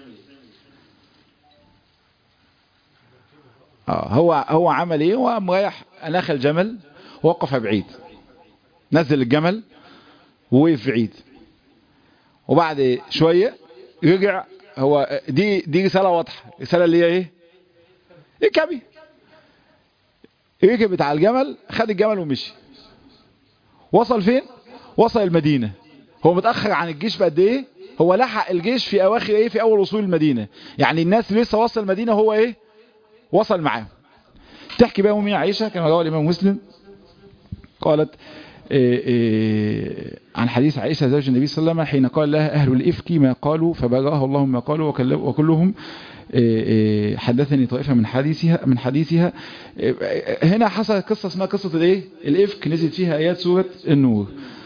اه هو هو عمل ايه هو مريح نخل جمل وقف بعيد نزل الجمل ووقف بعيد وبعد شوية رجع هو دي دي رسالة واضحة رسالة اللي هي ايه اركبي ركبت على الجمل خد الجمل ومشي وصل فين وصل المدينة هو متأخر عن الجيش بقد ايه هو لحق الجيش في اواخر ايه في اول وصول المدينة يعني الناس لسه وصل المدينة هو ايه وصل معاهم تحكي بقى أمي عائشة كما رواه الإمام مسلم قالت إيه إيه عن حديث عائشة زوج النبي صلى الله عليه وسلم حين قال لها أهل الإفك ما قالوا فبرأه الله ما قالوا وكلهم إيه حدثني طائفة من حديثها من حديثها هنا حصلت قصة اسمها قصة الايه الإفك نزلت فيها آيات سورة النور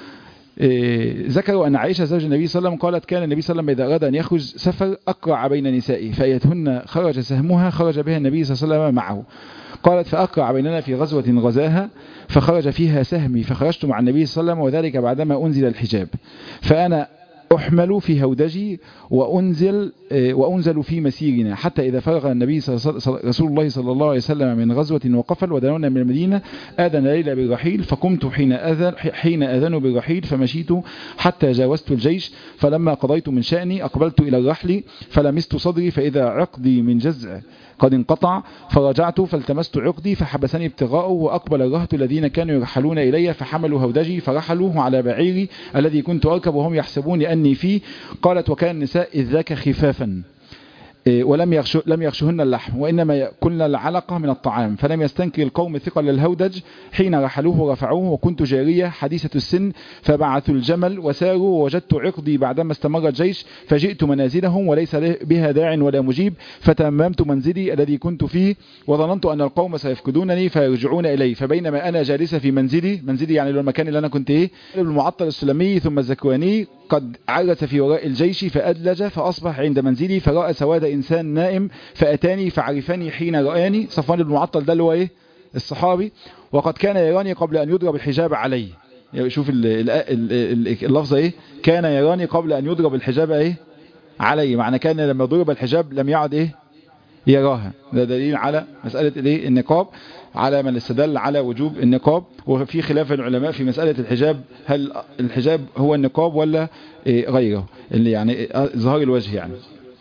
ذكروا أن عائشة زوج النبي صلى الله عليه وسلم قالت كان النبي صلى الله عليه وسلم إذا أراد أن يخرج سفر أقرع بين نسائه فأيتهن خرج سهمها خرج بها النبي صلى الله عليه وسلم معه قالت فأقرع بيننا في غزوة غزاها فخرج فيها سهمي فخرجت مع النبي صلى الله عليه وسلم وذلك بعدما أنزل الحجاب فأنا أحمل في هودجي وأنزل وأنزل في مسيرنا حتى إذا فرغ النبي رسول الله صلى الله عليه وسلم من غزوة وقفل ودنونا من المدينة آذن ليلى بالرحيل فقمت حين أذن حين أذنوا بالرحيل فمشيت حتى جاوزت الجيش فلما قضيت من شأني أقبلت إلى الرحل فلمست صدري فإذا عقدي من جزع قد انقطع فرجعت فالتمست عقدي فحبسني ابتغاؤه وأقبل الرهط الذين كانوا يرحلون إلي فحملوا هودجي فرحلوه على بعيري الذي كنت أركب وهم يحسبون أني فيه قالت وكان النساء إذ ذاك خفافا ولم يغشو لم يغشهن اللحم وإنما يأكلن العلقة من الطعام فلم يستنكر القوم ثقل الهودج حين رحلوه ورفعوه وكنت جارية حديثة السن فبعثوا الجمل وساروا ووجدت عقدي بعدما استمر الجيش فجئت منازلهم وليس بها داع ولا مجيب فتممت منزلي الذي كنت فيه وظننت أن القوم سيفقدونني فيرجعون إلي فبينما أنا جالسة في منزلي منزلي يعني المكان اللي أنا كنت إيه المعطل السلمي ثم الزكواني قد عرس في وراء الجيش فأدلج فأصبح عند منزلي فرأى سواد إنسان نائم فأتاني فعرفني حين رآني صفوان بن معطل ده اللي هو إيه الصحابي وقد كان يراني قبل أن يضرب الحجاب علي يعني شوف اللفظة إيه كان يراني قبل أن يضرب الحجاب إيه علي معنى كان لما ضرب الحجاب لم يعد إيه يراها ده دليل على مسألة الايه النقاب على من استدل على وجوب النقاب وفي خلاف العلماء في مسألة الحجاب هل الحجاب هو النقاب ولا غيره اللي يعني ظهار الوجه يعني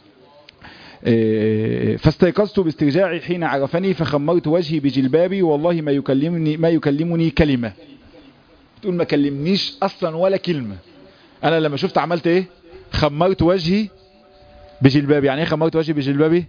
فاستيقظت باسترجاعي حين عرفني فخمرت وجهي بجلبابي والله ما يكلمني ما يكلمني كلمة تقول ما كلمنيش اصلا ولا كلمة انا لما شفت عملت ايه خمرت وجهي بجلبابي يعني ايه خمرت وجهي بجلبابي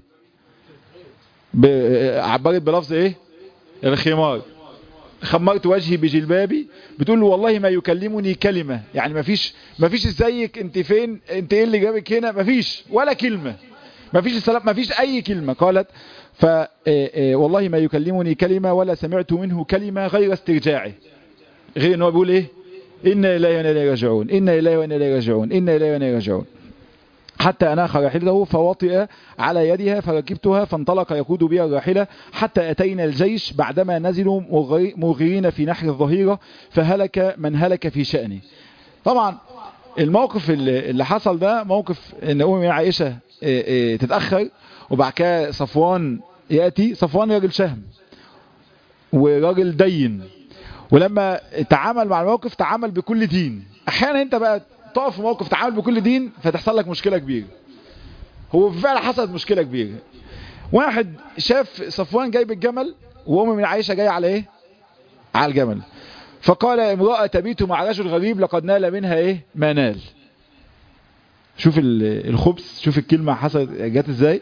عبرت بلفظ ايه الخمار خمرت وجهي بجلبابي بتقول له والله ما يكلمني كلمة يعني ما فيش ما فيش ازيك انت فين انت ايه اللي جابك هنا ما فيش ولا كلمة ما فيش السلام ما فيش اي كلمة قالت ف والله ما يكلمني كلمة ولا سمعت منه كلمة غير استرجاعه غير ان هو بيقول ايه إن إليه وإنا إليه راجعون إن إليه وإنا إليه راجعون إن إليه وإنا إليه راجعون حتى أناخ راحلته فوطئ على يدها فركبتها فانطلق يقود بها الراحلة حتى أتينا الجيش بعدما نزلوا مغيرين في نحر الظهيرة فهلك من هلك في شأنه طبعا الموقف اللي حصل ده موقف ان أمي عائشة تتأخر وبعد كده صفوان يأتي صفوان راجل شهم وراجل دين ولما تعامل مع الموقف تعامل بكل دين احيانا انت بقى تقف في موقف تعامل بكل دين فتحصل لك مشكلة كبيرة هو فعلا حصلت مشكلة كبيرة واحد شاف صفوان جايب الجمل وأم من عائشة جاية على ايه على الجمل فقال امرأة تبيت مع رجل غريب لقد نال منها ايه ما نال شوف الخبز شوف الكلمة حصلت جت ازاي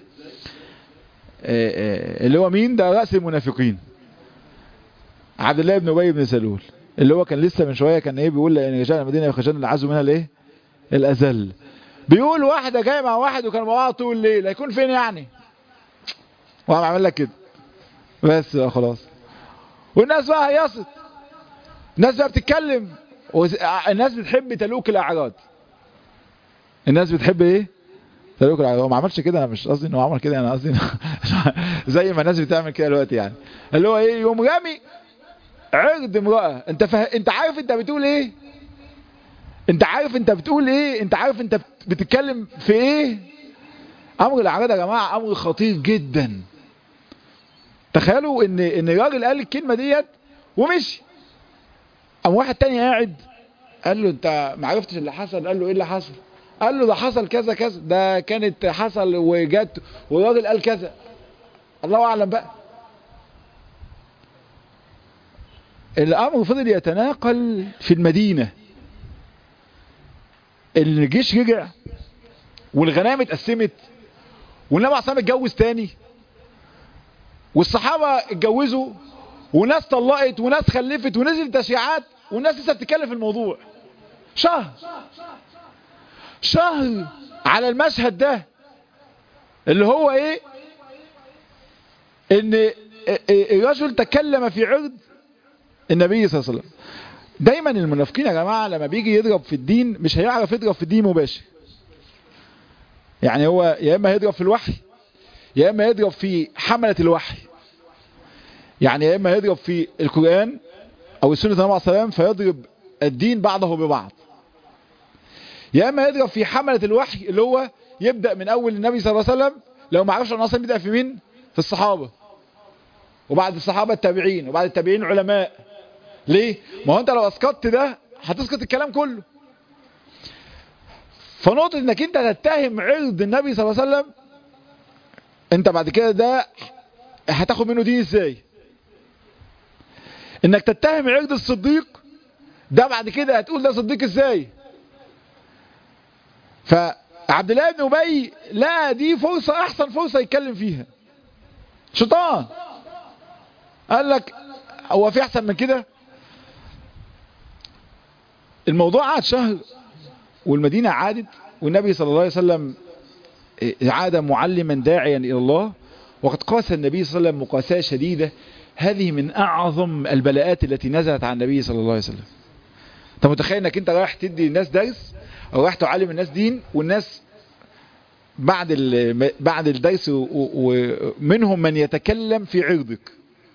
اللي هو مين ده رأس المنافقين عبد الله بن أبي بن سلول اللي هو كان لسه من شويه كان ايه بيقول ان رجال المدينه يخرجون العز منها الايه الازل بيقول واحده جايه مع واحد وكان مع بعض طول الليل هيكون فين يعني وقام عامل لك كده بس بقى خلاص والناس بقى هيصت الناس بقى بتتكلم الناس بتحب تلوك الاعراض الناس بتحب ايه تلوك الاعراض هو ما عملش كده انا مش قصدي انه عمل كده انا قصدي زي ما الناس بتعمل كده دلوقتي يعني اللي هو ايه يوم رامي عرض امراه انت فه... انت عارف انت بتقول ايه انت عارف انت بتقول ايه انت عارف انت بتتكلم في ايه امر الاعراض يا جماعه امر خطير جدا تخيلوا ان ان الراجل قال الكلمه ديت ومشي قام واحد تاني قاعد قال له انت ما عرفتش اللي حصل قال له ايه اللي حصل قال له ده حصل كذا كذا ده كانت حصل وجت والراجل قال كذا الله اعلم بقى الامر فضل يتناقل في المدينه الجيش رجع والغنائم اتقسمت والنبي عليه الصلاه اتجوز تاني والصحابه اتجوزوا وناس طلقت وناس خلفت ونزل تشريعات والناس لسه بتتكلم في الموضوع شهر شهر على المشهد ده اللي هو ايه ان الرجل تكلم في عرض النبي صلى الله عليه وسلم دايما المنافقين يا جماعه لما بيجي يضرب في الدين مش هيعرف يضرب في الدين مباشر يعني هو يا اما هيضرب في الوحي يا اما يضرب في حمله الوحي يعني يا اما يضرب في القران او السنه النبي عليه الصلاه فيضرب الدين بعضه ببعض يا اما يضرب في حمله الوحي اللي هو يبدا من اول النبي صلى الله عليه وسلم لو ما عرفش انا اصلا بيبدا في مين في الصحابه وبعد الصحابه التابعين وبعد التابعين علماء ليه ما هو انت لو اسقطت ده هتسقط الكلام كله فنقطة انك انت تتهم عرض النبي صلى الله عليه وسلم انت بعد كده ده هتاخد منه دين ازاي انك تتهم عرض الصديق ده بعد كده هتقول ده صديق ازاي فعبد الله بن ابي لا دي فرصة احسن فرصة يتكلم فيها شيطان قال لك هو في احسن من كده الموضوع قعد شهر والمدينة عادت والنبي صلى الله عليه وسلم عاد معلما داعيا إلى الله وقد قاس النبي صلى الله عليه وسلم مقاساة شديدة هذه من أعظم البلاءات التي نزلت عن النبي صلى الله عليه وسلم انت متخيل انك انت رايح تدي الناس درس او رايح تعلم الناس دين والناس بعد بعد الدرس ومنهم من يتكلم في عرضك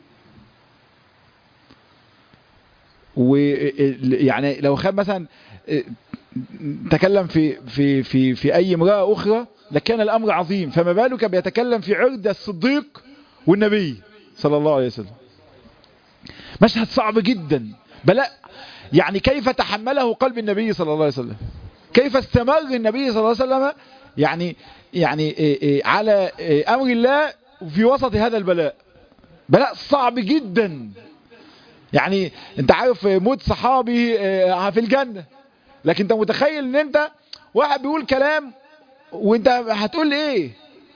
ويعني لو خد مثلا تكلم في في في في اي امراه اخرى لكان الامر عظيم فما بالك بيتكلم في عرض الصديق والنبي صلى الله عليه وسلم مشهد صعب جدا بلاء يعني كيف تحمله قلب النبي صلى الله عليه وسلم كيف استمر النبي صلى الله عليه وسلم يعني يعني على امر الله في وسط هذا البلاء بلاء صعب جدا يعني انت عارف موت صحابي في الجنة لكن انت متخيل ان انت واحد بيقول كلام وانت هتقول ايه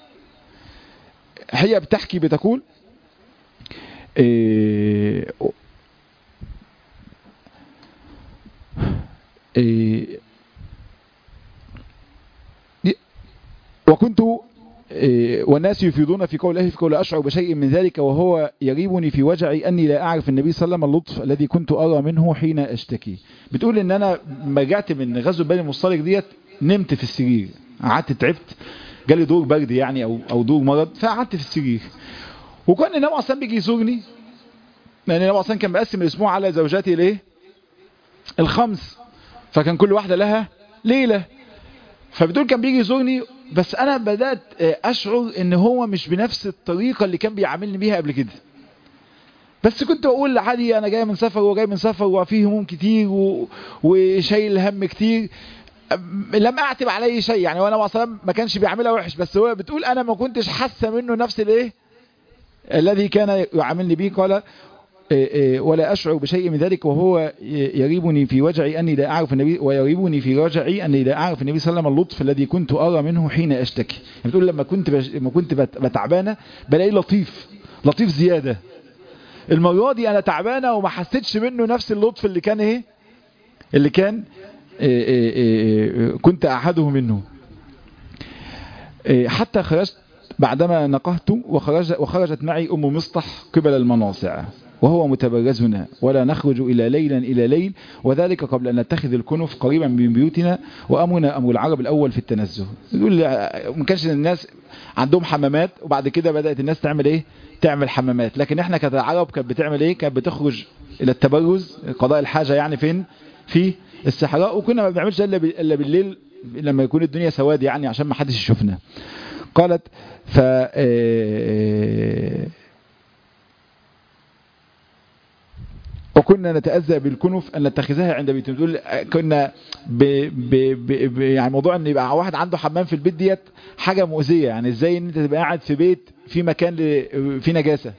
هي بتحكي بتقول إيه إيه وكنت والناس يفيضون في قول الله في قول أشعر بشيء من ذلك وهو يغيبني في وجعي أني لا أعرف النبي صلى الله عليه وسلم اللطف الذي كنت أرى منه حين أشتكي بتقول إن أنا ما رجعت من غزو بني المصطلق ديت نمت في السرير قعدت تعبت جالي دور برد يعني أو, أو دور مرض فقعدت في السرير وكان النبي أصلا بيجي يزورني لأن النبي أصلا كان مقسم الأسبوع على زوجاتي ليه الخمس فكان كل واحدة لها ليلة فبتقول كان بيجي يزورني بس انا بدأت اشعر ان هو مش بنفس الطريقة اللي كان بيعاملني بيها قبل كده بس كنت اقول عادي انا جاي من سفر وجاي من سفر وفيه هموم كتير و... وشايل هم كتير لم اعتب عليه شيء يعني وانا اصلا ما كانش بيعملها وحش بس هو بتقول انا ما كنتش حاسه منه نفس الايه الذي كان يعاملني به قال ولا أشعر بشيء من ذلك وهو يريبني في وجعي أني لا أعرف النبي ويريبني في وجعي أني لا أعرف النبي صلى الله عليه وسلم اللطف الذي كنت أرى منه حين أشتكي بتقول لما كنت بش... لما كنت بتعبانة بلاقي لطيف لطيف زيادة المرة دي انا تعبانة وما حسيتش منه نفس اللطف اللي كان ايه اللي كان إيه إيه إيه كنت احده منه حتى خرجت بعدما نقهت وخرج وخرجت معي ام مصطح قبل المناصع وهو متبرزنا ولا نخرج إلى ليلا إلى ليل وذلك قبل أن نتخذ الكنف قريبا من بيوتنا وأمرنا أمر العرب الأول في التنزه يقول ما كانش الناس عندهم حمامات وبعد كده بدأت الناس تعمل إيه تعمل حمامات لكن إحنا كعرب كانت بتعمل إيه كانت بتخرج إلى التبرز قضاء الحاجة يعني فين في الصحراء وكنا ما بنعملش إلا بالليل لما يكون الدنيا سواد يعني عشان ما حدش يشوفنا قالت ف وكنا نتأذى بالكنف أن نتخذها عند بيت تقول كنا ب ب ب ب يعني موضوع أن يبقى واحد عنده حمام في البيت ديت حاجة مؤذية يعني إزاي أن أنت تبقى قاعد في بيت في مكان في نجاسة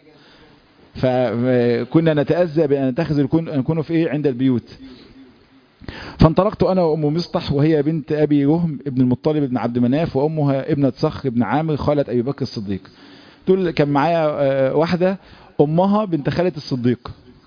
فكنا نتأذى بأن نتخذ الكنف إيه عند البيوت فانطلقت أنا وأم مصطح وهي بنت أبي رهم ابن المطلب بن عبد مناف وأمها ابنة صخر بن عامر خالة أبي بكر الصديق تقول كان معايا واحدة أمها بنت خالة الصديق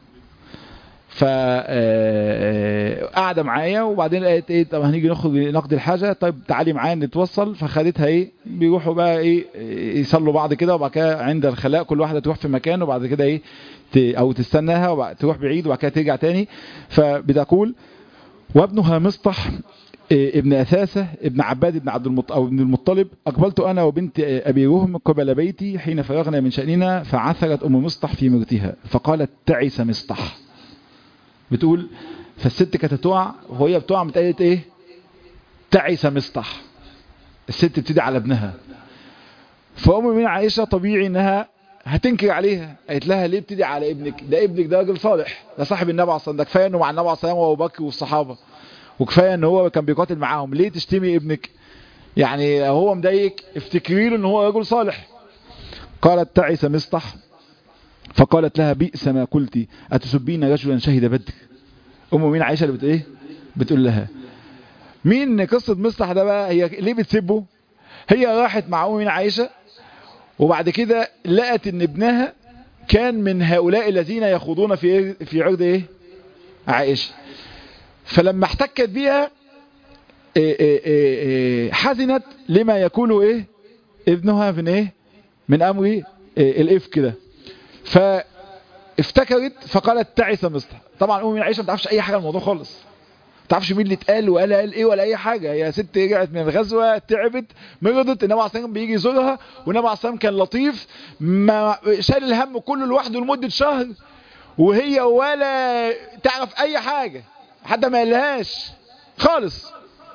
فقعد معايا وبعدين لقيت ايه طب هنيجي نخرج نقضي الحاجة طيب تعالي معايا نتوصل فخدتها ايه بيروحوا بقى ايه يصلوا بعض كده وبعد كده عند الخلاء كل واحدة تروح في مكان وبعد كده ايه او تستناها تروح بعيد وبعد كده ترجع تاني فبتقول وابنها مصطح ابن أثاثة ابن عباد ابن عبد المطلب أو ابن المطلب أقبلت أنا وبنت أبي رهم قبل بيتي حين فرغنا من شأننا فعثرت أم مصطح في مرتها فقالت تعس مصطح بتقول فالست كانت تقع وهي بتقع متقالت ايه تعس مصطح الست بتدعي على ابنها فأم من عائشة طبيعي انها هتنكر عليها قالت لها ليه بتدعي على ابنك ده ابنك ده راجل صالح ده صاحب النبي عليه الصلاه ده كفايه انه مع النبي عليه الصلاه وابو بكر والصحابه وكفايه ان هو كان بيقاتل معاهم ليه تشتمي ابنك يعني هو مضايقك افتكري له ان هو رجل صالح قالت تعس مصطح فقالت لها بئس ما قلت أتسبين رجلا شهد بدر أم مين عائشة اللي بتقول إيه بتقول لها مين قصة مصطح ده بقى هي ليه بتسبه هي راحت مع أم مين عائشة وبعد كده لقت ان ابنها كان من هؤلاء الذين يخوضون في في عرض ايه عائشة فلما احتكت بيها إيه إيه إيه حزنت لما يقول ايه ابنها من ايه من امر إيه الافك ده فافتكرت فقالت تعس مصطح طبعا ام عائشه ما تعرفش اي حاجه عن الموضوع خالص ما تعرفش مين اللي اتقال وقال قال ايه ولا اي حاجه هي ست رجعت من الغزوه تعبت مرضت النبي عليه الصلاه بيجي يزورها والنبي عليه الصلاه كان لطيف ما شال الهم كله لوحده لمده شهر وهي ولا تعرف اي حاجه حتى ما قالهاش خالص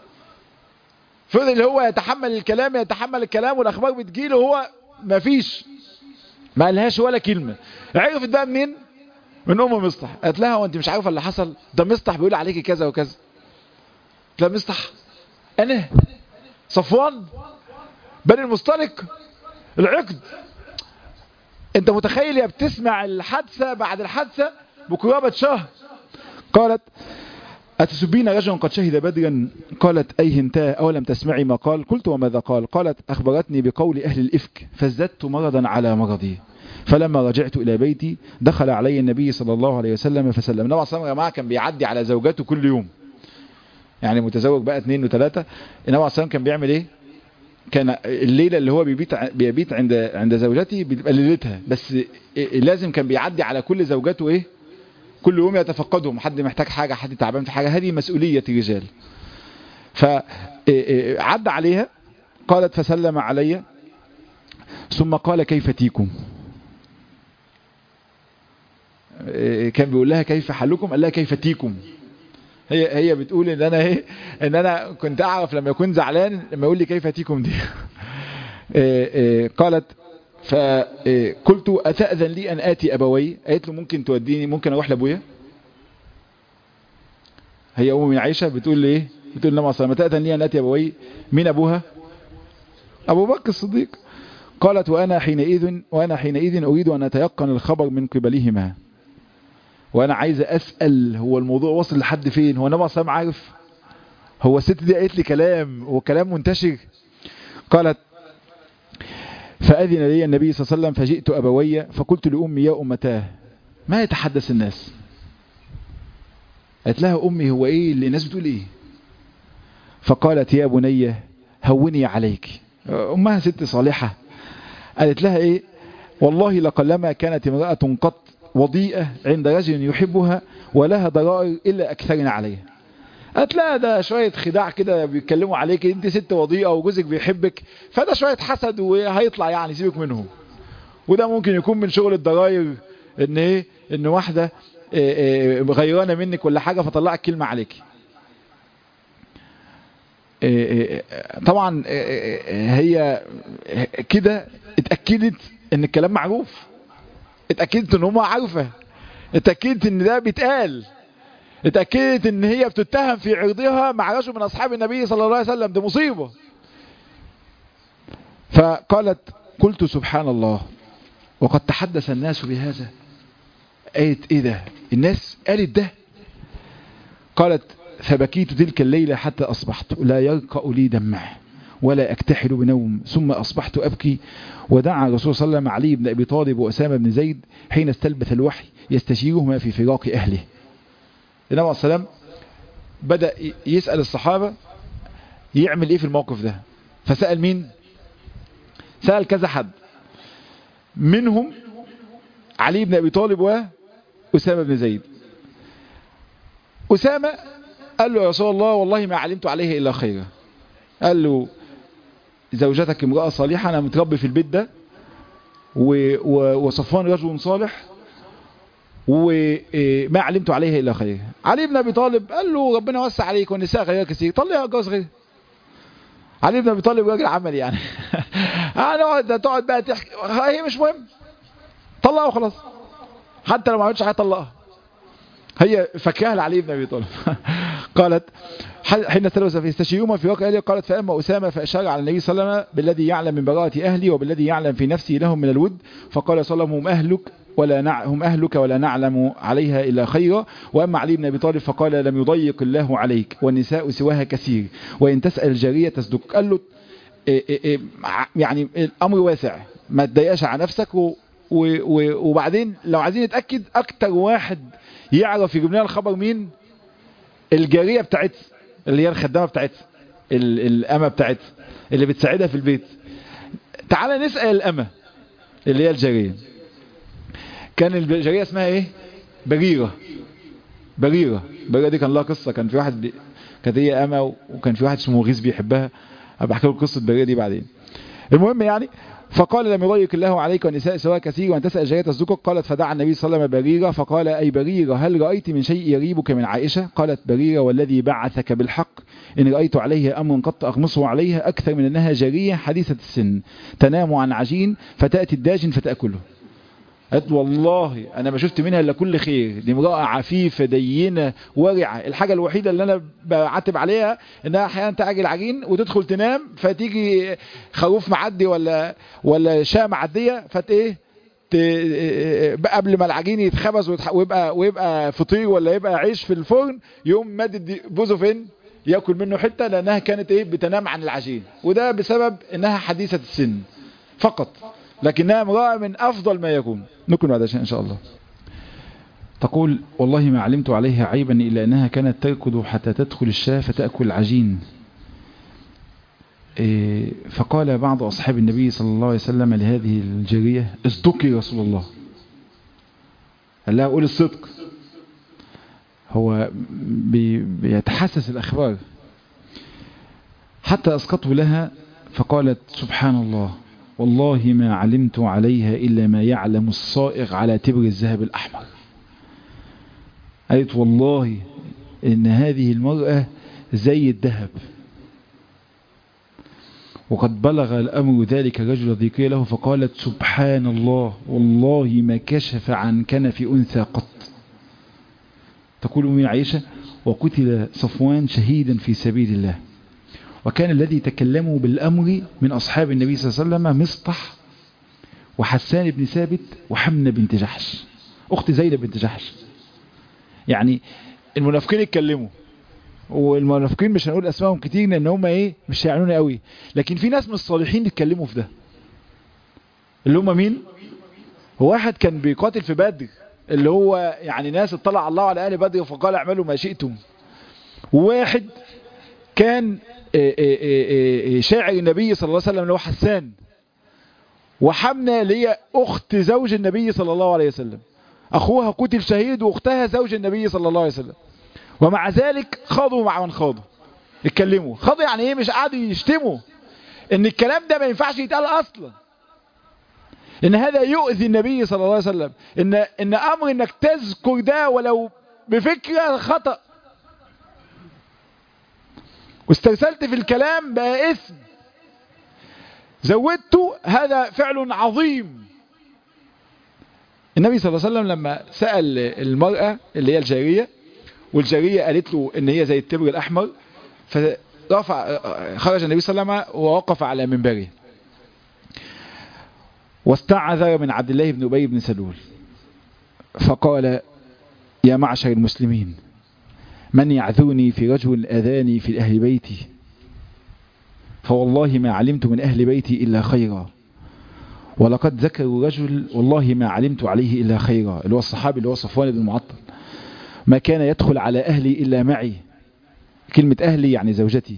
فضل هو يتحمل الكلام يتحمل الكلام والاخبار بتجيله هو ما فيش ما قالهاش ولا كلمة عرفت بقى منين من ام مصطح قالت لها وانت مش عارفه اللي حصل ده مصطح بيقول عليكي كذا وكذا لا مصطح انا صفوان بني المصطلق العقد انت متخيل يا بتسمع الحادثة بعد الحادثة بقرابة شهر قالت أتسبين رجلا قد شهد بدرا قالت أيه انتهى أولم تسمعي ما قال قلت وماذا قال قالت أخبرتني بقول أهل الإفك فازددت مرضا على مرضي فلما رجعت إلى بيتي دخل علي النبي صلى الله عليه وسلم فسلم النبي صلى الله عليه وسلم كان بيعدي على زوجاته كل يوم يعني متزوج بقى اثنين وثلاثة النبي عليه الصلاة كان بيعمل ايه كان الليلة اللي هو بيبيت بيبيت عند عند زوجته بتبقى ليلتها بس لازم كان بيعدي على كل زوجاته ايه كل يوم يتفقدهم حد محتاج حاجة حد تعبان في حاجة هذه مسؤولية الرجال فعد عليها قالت فسلم علي ثم قال كيف تيكم كان بيقول لها كيف حالكم قال لها كيف تيكم هي هي بتقول ان انا ايه ان انا كنت اعرف لما يكون زعلان لما يقول لي كيف تيكم دي قالت فقلت أتأذن لي أن آتي أبوي قالت له ممكن توديني ممكن أروح لأبويا هي أم من عائشة بتقول لي إيه بتقول لما صلى تأذن لي أن آتي أبوي مين أبوها أبو بكر الصديق قالت وأنا حينئذ وأنا حينئذ أريد أن أتيقن الخبر من قبلهما وأنا عايز أسأل هو الموضوع وصل لحد فين هو النبي صلى عارف هو الست دي قالت لي كلام وكلام منتشر قالت فأذن لي النبي صلى الله عليه وسلم فجئت أبوي فقلت لأمي يا أمتاه ما يتحدث الناس قالت لها أمي هو إيه اللي الناس بتقول إيه فقالت يا بني هوني عليك أمها ست صالحة قالت لها إيه والله لقلما كانت امرأة قط وضيئة عند رجل يحبها ولها ضرائر إلا أكثرنا عليها قالت لا ده شوية خداع كده بيتكلموا عليك انت ست وضيئة وجوزك بيحبك فده شوية حسد وهيطلع يعني سيبك منهم وده ممكن يكون من شغل الضرائر ان ايه ان واحدة غيرانة منك ولا حاجة فطلعت كلمة عليك طبعا هي كده اتأكدت ان الكلام معروف اتأكدت ان هم عارفة اتأكدت ان ده بيتقال اتأكدت ان هي بتتهم في عرضها مع رجل من اصحاب النبي صلى الله عليه وسلم ده مصيبة فقالت قلت سبحان الله وقد تحدث الناس بهذا قالت ايه ده الناس قالت ده قالت فبكيت تلك الليلة حتى أصبحت لا يرقأ لي دمع ولا أكتحل بنوم ثم أصبحت أبكي ودعا الرسول صلى الله عليه وسلم علي بن أبي طالب وأسامة بن زيد حين استلبث الوحي يستشيرهما في فراق أهله النبي عليه السلام بدأ يسأل الصحابة يعمل ايه في الموقف ده فسأل مين سأل كذا حد منهم علي بن أبي طالب وأسامة بن زيد أسامة قال له يا رسول الله والله ما علمت عليه إلا خيرا قال له زوجتك امرأة صالحة أنا متربي في البيت ده وصفوان رجل صالح وما علمت عليه إلا خير علي بن أبي طالب قال له ربنا وسع عليك والنساء غير كثير طلع جوز غير علي بن أبي طالب راجل عمل يعني هنقعد تقعد بقى تحكي هي مش مهم طلقها وخلاص حتى لو ما عملتش حاجه طلقها هي فكاها لعلي بن ابي طالب قالت حين تلوث في استشيرهما في واقع قالت فأما أسامة فأشار على النبي صلى الله عليه وسلم بالذي يعلم من براءة أهلي وبالذي يعلم في نفسي لهم من الود فقال صلى الله عليه وسلم هم أهلك ولا نع... هم أهلك ولا نعلم عليها إلا خيرا وأما علي بن أبي طالب فقال لم يضيق الله عليك والنساء سواها كثير وإن تسأل الجارية تصدق قال له إيه إيه إيه يعني الأمر واسع ما تضايقش على نفسك و... و... و... وبعدين لو عايزين نتأكد أكتر واحد يعرف يجيب لنا الخبر مين الجارية بتاعتها اللي هي الخدامة بتاعتها الأمة بتاعتها اللي بتساعدها في البيت تعال نسأل الأمة اللي هي الجارية كان الجارية اسمها ايه بريرة بريرة بريرة دي كان لها قصة كان في واحد بي... كانت هي أمة وكان في واحد اسمه مغيث بيحبها أبقى أحكي لكم قصة بريرة دي بعدين المهم يعني فقال لم يضيق الله عليك والنساء سواء كثير وان تسأل جارية الزكر قالت فدعا النبي صلى الله عليه وسلم بريرة فقال أي بريرة هل رأيت من شيء يريبك من عائشة قالت بريرة والذي بعثك بالحق إن رأيت عليها أمر قد أغمصه عليها أكثر من أنها جارية حديثة السن تنام عن عجين فتأتي الداجن فتأكله قالت والله انا ما شفت منها الا كل خير دي امراه عفيفه دينه ورعه الحاجه الوحيده اللي انا بعاتب عليها انها احيانا تعجل عجين وتدخل تنام فتيجي خروف معدي ولا ولا شاة معديه فت ايه قبل ما العجين يتخبز ويبقى ويبقى فطير ولا يبقى عيش في الفرن يقوم مادد بوزه فين ياكل منه حته لانها كانت ايه بتنام عن العجين وده بسبب انها حديثه السن فقط لكنها امرأة من أفضل ما يكون نكون بعد شيء إن شاء الله تقول والله ما علمت عليها عيبا إلا أنها كانت تركض حتى تدخل الشاة فتأكل العجين فقال بعض أصحاب النبي صلى الله عليه وسلم لهذه الجارية اصدقي رسول الله قال لها قول الصدق هو بيتحسس الأخبار حتى أسقطه لها فقالت سبحان الله والله ما علمت عليها إلا ما يعلم الصائغ على تبر الذهب الأحمر قالت والله إن هذه المرأة زي الذهب وقد بلغ الأمر ذلك الرجل الذي قيل له فقالت سبحان الله والله ما كشف عن كنف أنثى قط تقول من عائشة وقتل صفوان شهيدا في سبيل الله وكان الذي تكلموا بالأمر من أصحاب النبي صلى الله عليه وسلم مصطح وحسان بن ثابت وحمنة بنت جحش أخت زينب بنت جحش يعني المنافقين يتكلموا والمنافقين مش هنقول أسمائهم كتير لأن هم إيه مش هيعنون قوي لكن في ناس من الصالحين يتكلموا في ده اللي هم مين هو واحد كان بيقاتل في بدر اللي هو يعني ناس اطلع الله على اهل بدر فقال اعملوا ما شئتم وواحد كان شاعر النبي صلى الله عليه وسلم اللي هو حسان وحمنا اللي هي اخت زوج النبي صلى الله عليه وسلم اخوها قتل شهيد واختها زوج النبي صلى الله عليه وسلم ومع ذلك خاضوا مع من خاضوا اتكلموا خاضوا يعني ايه مش قعدوا يشتموا ان الكلام ده ما ينفعش يتقال اصلا ان هذا يؤذي النبي صلى الله عليه وسلم ان ان امر انك تذكر ده ولو بفكرة خطأ واسترسلت في الكلام بقى اثم زودته هذا فعل عظيم النبي صلى الله عليه وسلم لما سأل المرأة اللي هي الجارية والجارية قالت له ان هي زي التبر الاحمر فرفع خرج النبي صلى الله عليه وسلم ووقف على منبره واستعذر من عبد الله بن أبي بن سلول فقال يا معشر المسلمين من يعذوني في رجل أذاني في أهل بيتي فوالله ما علمت من أهل بيتي إلا خيرا ولقد ذكروا رجل والله ما علمت عليه إلا خيرا اللي هو الصحابي اللي هو صفوان بن معطل ما كان يدخل على أهلي إلا معي كلمة أهلي يعني زوجتي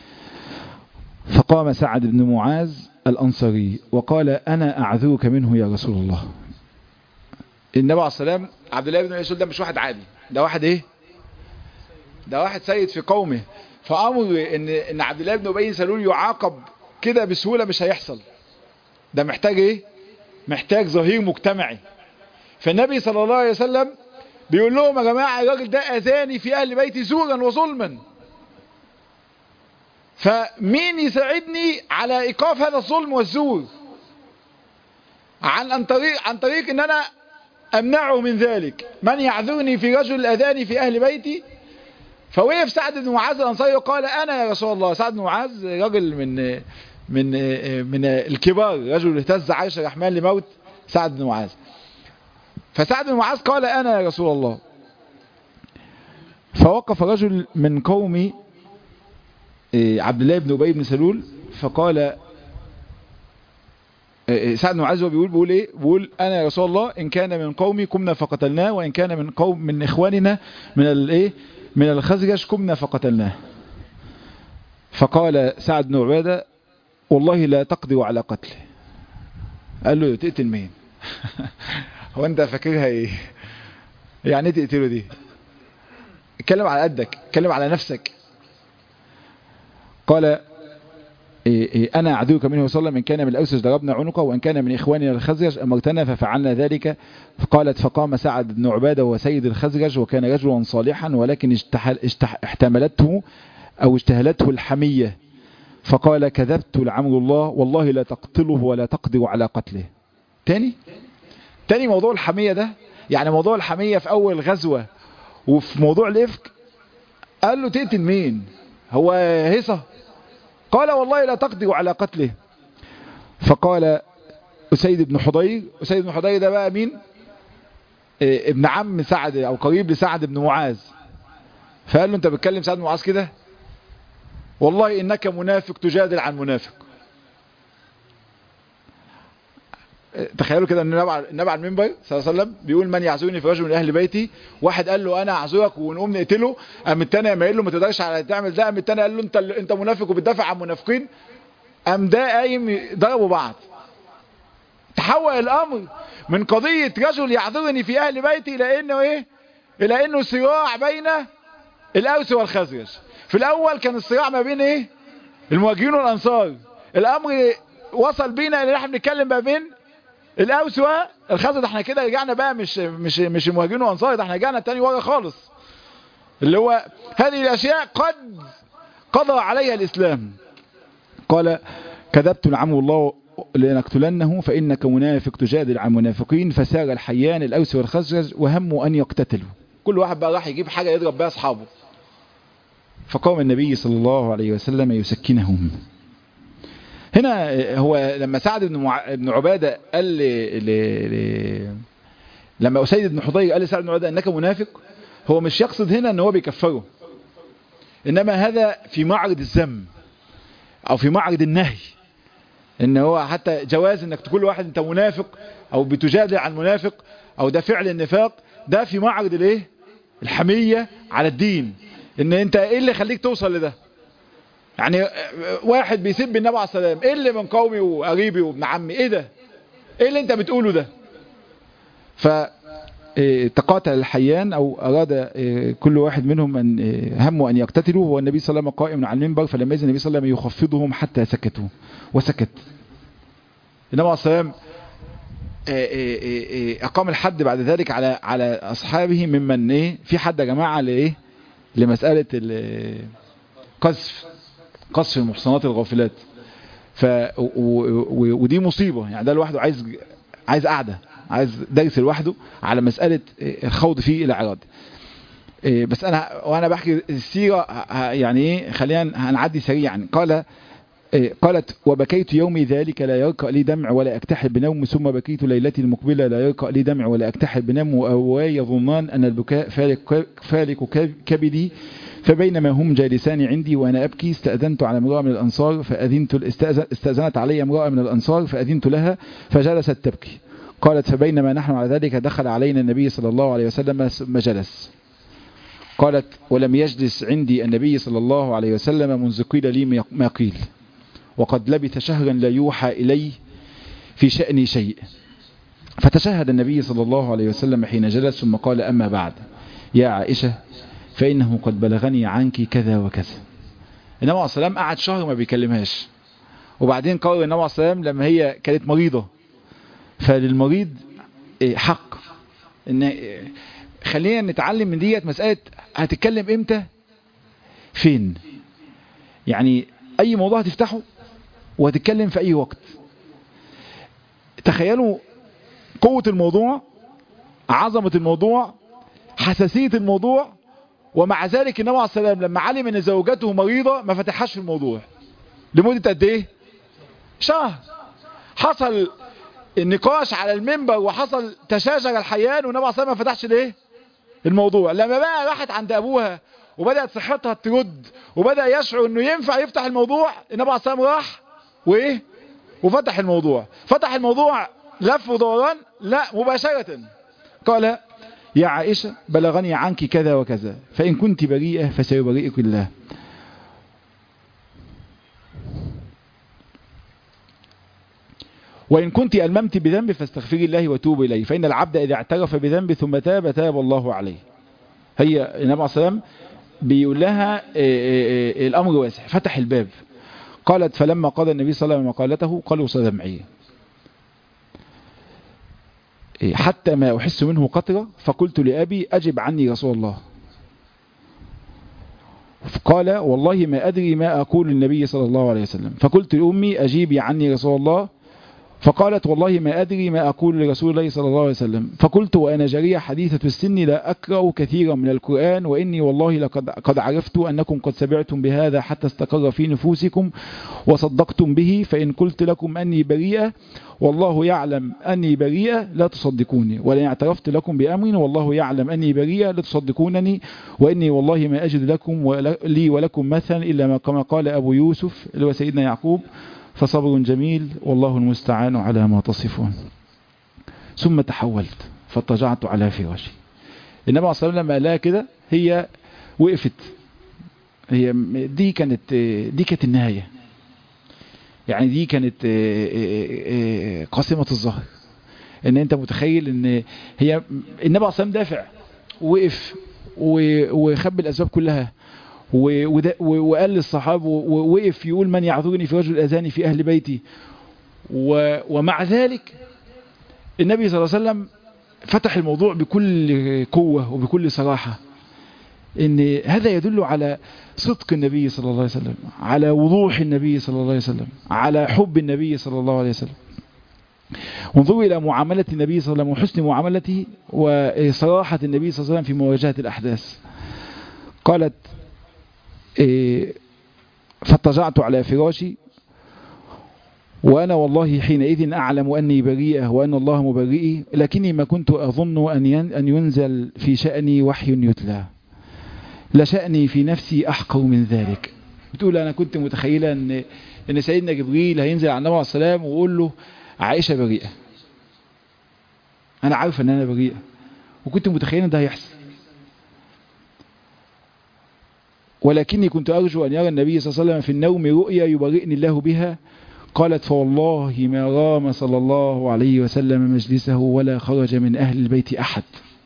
فقام سعد بن معاذ الأنصاري وقال أنا أعذوك منه يا رسول الله النبي عليه السلام عبد الله بن مسعود ده مش واحد عادي ده واحد ايه ده واحد سيد في قومه فأمر ان ان عبد الله بن ابي سلول يعاقب كده بسهولة مش هيحصل ده محتاج ايه محتاج ظهير مجتمعي فالنبي صلى الله عليه وسلم بيقول لهم يا جماعة الراجل ده أذاني في أهل بيتي زورا وظلما فمين يساعدني على ايقاف هذا الظلم والزور عن عن طريق عن طريق ان انا امنعه من ذلك من يعذرني في رجل اذاني في اهل بيتي فوقف سعد بن معاذ الانصاري وقال انا يا رسول الله سعد بن معاذ رجل من من من الكبار رجل اهتز عرش الرحمن لموت سعد بن معاذ فسعد بن معاذ قال انا يا رسول الله فوقف رجل من قومي عبد الله بن أبي بن سلول فقال سعد بن معاذ بيقول بيقول ايه بيقول انا يا رسول الله ان كان من قومي قمنا فقتلناه وان كان من قوم من اخواننا من الايه من الخزرج قمنا فقتلناه فقال سعد بن عباده والله لا تقدر على قتله قال له تقتل مين هو انت فاكرها ايه يعني ايه تقتله دي اتكلم على قدك اتكلم على نفسك قال إيه إيه أنا عدوك منه صلى من كان من الأوسج ضربنا عنقه وإن كان من إخواننا الخزرج أمرتنا ففعلنا ذلك فقالت فقام سعد بن عبادة وسيد الخزرج وكان رجلا صالحا ولكن اجتحل اجتح احتملته أو اجتهلته الحمية فقال كذبت لعمر الله والله لا تقتله ولا تقدر على قتله تاني تاني موضوع الحمية ده يعني موضوع الحمية في أول غزوة وفي موضوع الإفك قال له تقتل مين هو هيصة قال والله لا تقدر على قتله فقال أسيد بن حضير أسيد بن حضير ده بقى مين إيه ابن عم سعد أو قريب لسعد بن معاذ فقال له انت بتكلم سعد بن معاذ كده والله إنك منافق تجادل عن منافق تخيلوا كده ان النبي على المنبر صلى الله عليه وسلم بيقول من يعزوني في رجل من اهل بيتي واحد قال له انا اعزوك ونقوم نقتله قام الثاني قام قايل له ما تقدرش على تعمل ده قام الثاني قال له انت انت منافق وبتدافع عن منافقين قام ده قايم ضربوا بعض تحول الامر من قضيه رجل يعذرني في اهل بيتي الى انه ايه الى انه صراع بين الاوس والخزرج في الاول كان الصراع ما بين ايه المهاجرين والانصار الامر وصل بينا ان احنا بنتكلم ما بين الاوس والخزرج احنا كده رجعنا بقى مش مش مش المهاجرين والانصار ده احنا رجعنا تاني ورا خالص اللي هو هذه الاشياء قد قضى عليها الاسلام قال كذبت لعمر الله لنقتلنه فانك منافق تجادل عن منافقين فسار الحيان الاوس والخزرج وهموا ان يقتتلوا كل واحد بقى راح يجيب حاجه يضرب بها اصحابه فقام النبي صلى الله عليه وسلم يسكنهم هنا هو لما سعد بن مع... بن عبادة قال ل... ل... ل... لما أسيد بن حضير قال لسعد بن عبادة أنك منافق هو مش يقصد هنا أن هو بيكفره إنما هذا في معرض الذم أو في معرض النهي ان هو حتى جواز انك تقول لواحد انت منافق او بتجادل عن منافق او ده فعل النفاق ده في معرض الايه الحمية على الدين ان انت ايه اللي يخليك توصل لده يعني واحد بيسب النبي عليه السلام ايه اللي من قومي وقريبي وابن عمي ايه ده ايه اللي انت بتقوله ده ف تقاتل الحيان او اراد كل واحد منهم ان همه ان يقتتلوا هو النبي صلى الله عليه وسلم قائم على المنبر فلما يزن النبي صلى الله عليه وسلم يخفضهم حتى سكتوا وسكت النبي عليه السلام اقام الحد بعد ذلك على على اصحابه ممن ايه في حد يا جماعه لايه لمساله القذف قذف المحصنات الغافلات ف ودي مصيبه يعني ده لوحده عايز عايز قعده عايز درس لوحده على مسألة الخوض في الإعراض بس أنا وأنا بحكي السيرة يعني إيه خلينا هنعدي سريعا قال قالت وبكيت يومي ذلك لا يرقى لي دمع ولا أكتحل بنوم ثم بكيت ليلتي المقبلة لا يرقى لي دمع ولا أكتحل بنوم وأواي يظنان أن البكاء فارق, فارق كبدي فبينما هم جالسان عندي وأنا أبكي استأذنت على امرأة من الأنصار فأذنت استأذنت علي امرأة من الأنصار فأذنت لها فجلست تبكي قالت فبينما نحن على ذلك دخل علينا النبي صلى الله عليه وسلم ما جلس قالت ولم يجلس عندي النبي صلى الله عليه وسلم منذ قيل لي ما قيل وقد لبث شهرا لا يوحى إلي في شأني شيء فتشهد النبي صلى الله عليه وسلم حين جلس ثم قال أما بعد يا عائشة فإنه قد بلغني عنك كذا وكذا النبي عليه السلام قعد شهر ما بيكلمهاش وبعدين قال النبي عليه السلام لما هي كانت مريضة فللمريض حق ان خلينا نتعلم من ديت مسألة هتتكلم امتى فين يعني اي موضوع هتفتحه وهتتكلم في اي وقت تخيلوا قوة الموضوع عظمة الموضوع حساسية الموضوع ومع ذلك النبي عليه السلام لما علم ان زوجته مريضة ما فتحهاش في الموضوع لمدة قد ايه شهر حصل النقاش على المنبر وحصل تشاجر الحيان والنبي عليه الصلاه ما فتحش ليه الموضوع لما بقى راحت عند ابوها وبدات صحتها ترد وبدا يشعر انه ينفع يفتح الموضوع النبي عليه الصلاه راح وايه وفتح الموضوع فتح الموضوع لف ودوران لا مباشره قال يا عائشه بلغني عنك كذا وكذا فان كنت بريئه فسيبرئك الله وإن كنت ألممت بذنب فاستغفري الله وتوب إليه فإن العبد إذا اعترف بذنب ثم تاب تاب الله عليه هي النبي عليه السلام بيقول لها الأمر واسع فتح الباب قالت فلما قضى النبي صلى الله عليه وسلم مقالته قالوا صدمعي حتى ما أحس منه قطرة فقلت لأبي أجب عني رسول الله قال والله ما أدري ما أقول للنبي صلى الله عليه وسلم فقلت لأمي أجيبي عني رسول الله فقالت والله ما أدري ما أقول لرسول الله صلى الله عليه وسلم فقلت وأنا جرية حديثة السن لا أقرأ كثيرا من القرآن وإني والله لقد قد عرفت أنكم قد سمعتم بهذا حتى استقر في نفوسكم وصدقتم به فإن قلت لكم أني بريئة والله يعلم أني بريئة لا تصدقوني ولئن اعترفت لكم بأمر والله يعلم أني بريئة لا تصدقونني وإني والله ما أجد لكم لي ولكم مثلا إلا ما كما قال أبو يوسف اللي هو سيدنا يعقوب فصبر جميل والله المستعان على ما تصفون ثم تحولت فاضطجعت على فراشي النبي عليه الصلاة والسلام لما قالها كده هي وقفت هي دي كانت دي كانت النهاية يعني دي كانت قاسمة الظهر ان انت متخيل ان هي النبي عليه الصلاة والسلام دافع وقف وخبي الاسباب كلها وقال للصحابة ووقف يقول من يعذرني في رجل أذاني في أهل بيتي ومع ذلك النبي صلى الله عليه وسلم فتح الموضوع بكل قوة وبكل صراحة ان هذا يدل على صدق النبي صلى الله عليه وسلم على وضوح النبي صلى الله عليه وسلم على حب النبي صلى الله عليه وسلم وانظروا إلى معاملة النبي صلى الله عليه وسلم وحسن معاملته وصراحة النبي صلى الله عليه وسلم في مواجهة الأحداث قالت فاضطجعت على فراشي وأنا والله حينئذ أعلم أني بريئة وأن الله مبرئي لكني ما كنت أظن أن ينزل في شأني وحي يتلى لشأني في نفسي أحقر من ذلك بتقول أنا كنت متخيلة أن ان سيدنا جبريل هينزل على النبي عليه السلام ويقول له عائشة بريئة انا عارف ان انا بريئة وكنت متخيل ان ده هيحصل ولكني كنت ارجو ان يرى النبي صلى الله عليه وسلم في النوم رؤيا يبرئني الله بها قالت فوالله ما رام صلى الله عليه وسلم مجلسه ولا خرج من اهل البيت احد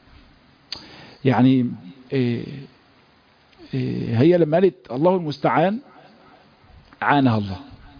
يعني إيه إيه هي لما قالت الله المستعان عانها الله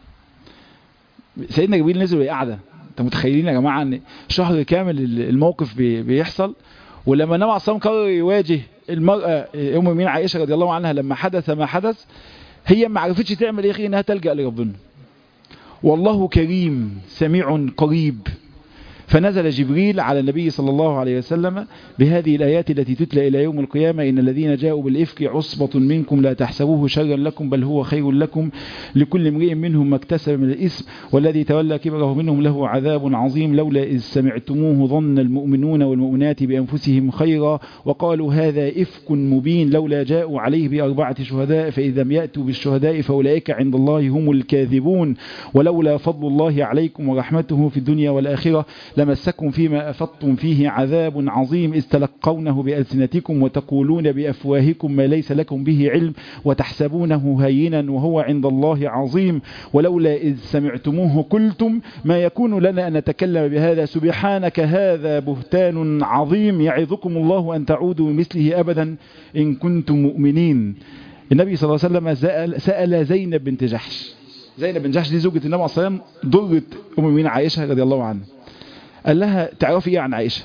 سيدنا جبريل نزل وهي قاعده انت متخيلين يا جماعه ان شهر كامل الموقف بيحصل ولما النبي عليه الصلاه والسلام قرر يواجه المراه ام المؤمنين عائشه رضي الله عنها لما حدث ما حدث هي ما عرفتش تعمل ايه غير انها تلجا لربنا والله كريم سميع قريب فنزل جبريل على النبي صلى الله عليه وسلم بهذه الآيات التي تتلى إلى يوم القيامة إن الذين جاءوا بالإفك عصبة منكم لا تحسبوه شرا لكم بل هو خير لكم لكل امرئ منهم ما اكتسب من الإثم والذي تولى كبره منهم له عذاب عظيم لولا إذ سمعتموه ظن المؤمنون والمؤمنات بأنفسهم خيرا وقالوا هذا إفك مبين لولا جاءوا عليه بأربعة شهداء فإذا لم يأتوا بالشهداء فأولئك عند الله هم الكاذبون ولولا فضل الله عليكم ورحمته في الدنيا والآخرة لمسكم فيما أفضتم فيه عذاب عظيم إذ تلقونه بألسنتكم وتقولون بأفواهكم ما ليس لكم به علم وتحسبونه هينا وهو عند الله عظيم ولولا إذ سمعتموه قلتم ما يكون لنا أن نتكلم بهذا سبحانك هذا بهتان عظيم يعظكم الله أن تعودوا مثله أبدا إن كنتم مؤمنين النبي صلى الله عليه وسلم سأل, سأل زينب بنت جحش زينب بن جحش دي زوجة النبي عليه الصلاة والسلام ضرت أم المؤمنين عائشة رضي الله عنها قال لها تعرفي ايه عن عائشة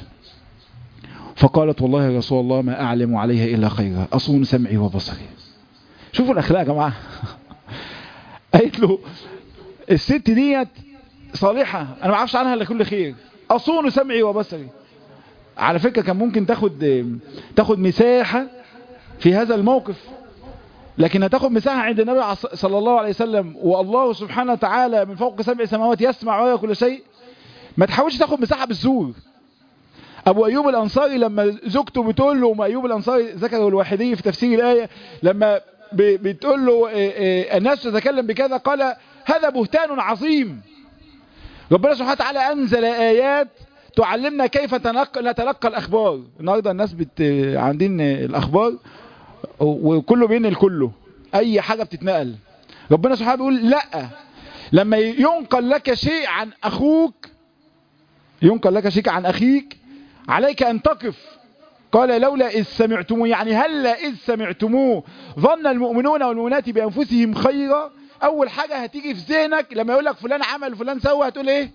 فقالت والله يا رسول الله ما اعلم عليها الا خيرا اصون سمعي وبصري شوفوا الاخلاق يا جماعة قالت له الست ديت صالحة انا ما اعرفش عنها الا كل خير اصون سمعي وبصري على فكرة كان ممكن تاخد تاخد مساحة في هذا الموقف لكن هتاخد مساحة عند النبي صلى الله عليه وسلم والله سبحانه وتعالى من فوق سبع سماوات يسمع ويرى كل شيء ما تحاولش تاخد مساحة بالزور ابو ايوب الانصاري لما زوجته بتقول له ام ايوب الانصاري ذكره الواحدي في تفسير الايه لما بتقول له الناس تتكلم بكذا قال هذا بهتان عظيم ربنا سبحانه وتعالى انزل ايات تعلمنا كيف نتلقى الاخبار النهارده الناس بت عندين الاخبار وكله بينقل كله اي حاجه بتتنقل ربنا سبحانه بيقول لا لما ينقل لك شيء عن اخوك ينقل لك شيء عن أخيك عليك أن تقف قال لولا إذ سمعتموه يعني هلا إذ سمعتموه ظن المؤمنون والمؤمنات بأنفسهم خيرا أول حاجة هتيجي في ذهنك لما يقول لك فلان عمل فلان سوى هتقول إيه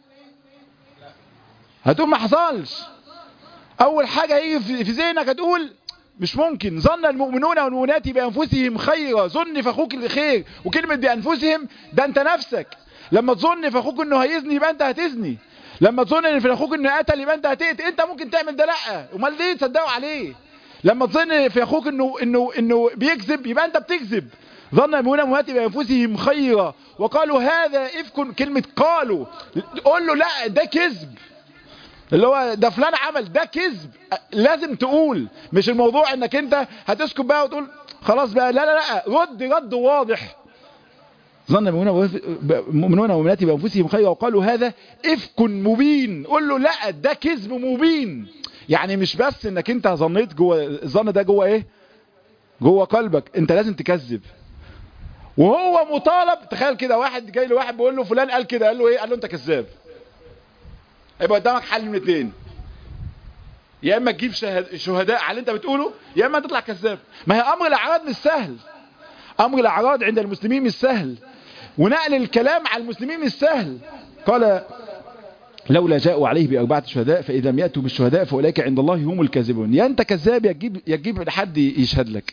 هتقول ما حصلش أول حاجة هيجي في ذهنك هتقول مش ممكن ظن المؤمنون والمؤمنات بأنفسهم خيرا ظن في أخوك الخير وكلمة بأنفسهم ده أنت نفسك لما تظن في أخوك أنه هيزني يبقى أنت هتزني لما تظن ان في اخوك انه قتل يبقى انت هتقتل انت ممكن تعمل ده لا امال ليه تصدقوا عليه لما تظن في اخوك انه انه انه بيكذب يبقى انت بتكذب ظن المؤمنون والمؤمنات بانفسهم خيرا وقالوا هذا افك كلمه قالوا قول له لا ده كذب اللي هو ده فلان عمل ده كذب لازم تقول مش الموضوع انك انت هتسكت بقى وتقول خلاص بقى لا لا لا رد رد واضح ظن المؤمنون والمؤمنات بانفسهم خيرا وقالوا هذا افك مبين قول له لا ده كذب مبين يعني مش بس انك انت ظنيت جوه الظن ده جوه ايه جوه قلبك انت لازم تكذب وهو مطالب تخيل كده واحد جاي له واحد بيقول له فلان قال كده قال له ايه قال له انت كذاب يبقى قدامك حل من اتنين يا اما تجيب شهداء على اللي انت بتقوله يا اما تطلع كذاب ما هي امر الاعراض مش سهل امر الاعراض عند المسلمين مش سهل ونقل الكلام على المسلمين مش سهل قال لولا جاءوا عليه بأربعة شهداء فإذا لم يأتوا بالشهداء فأولئك عند الله هم الكاذبون يا أنت كذاب يا تجيب يا تجيب حد يشهد لك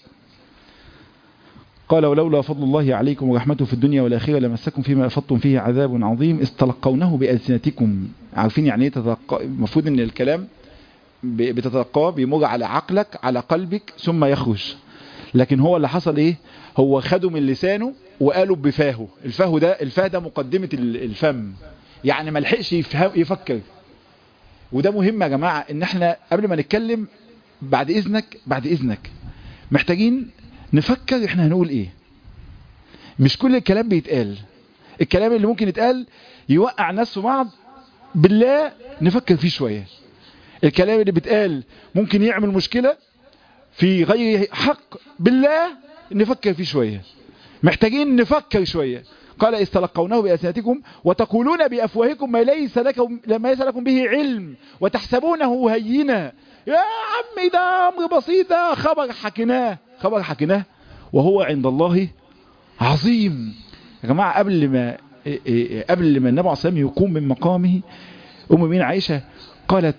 قال ولولا فضل الله عليكم ورحمته في الدنيا والآخرة لمسكم فيما أفضتم فيه عذاب عظيم استلقونه بألسنتكم عارفين يعني ايه تتلقى المفروض ان الكلام بتتلقاه بيمر على عقلك على قلبك ثم يخرج لكن هو اللي حصل ايه هو خده من لسانه وقالوا بفاهه الفاه ده الفاه ده مقدمة الفم يعني ما لحقش يفكر وده مهم يا جماعة ان احنا قبل ما نتكلم بعد اذنك بعد اذنك محتاجين نفكر احنا هنقول ايه مش كل الكلام بيتقال الكلام اللي ممكن يتقال يوقع الناس في بعض بالله نفكر فيه شوية الكلام اللي بيتقال ممكن يعمل مشكلة في غير حق بالله نفكر فيه شوية محتاجين نفكر شوية قال استلقونه بأسناتكم وتقولون بأفواهكم ما ليس لكم ما ليس لكم به علم وتحسبونه هينا يا عمي ده أمر بسيط ده خبر حكيناه خبر حكيناه وهو عند الله عظيم يا جماعة قبل ما قبل ما النبي عليه الصلاة والسلام يقوم من مقامه أم مين عائشة قالت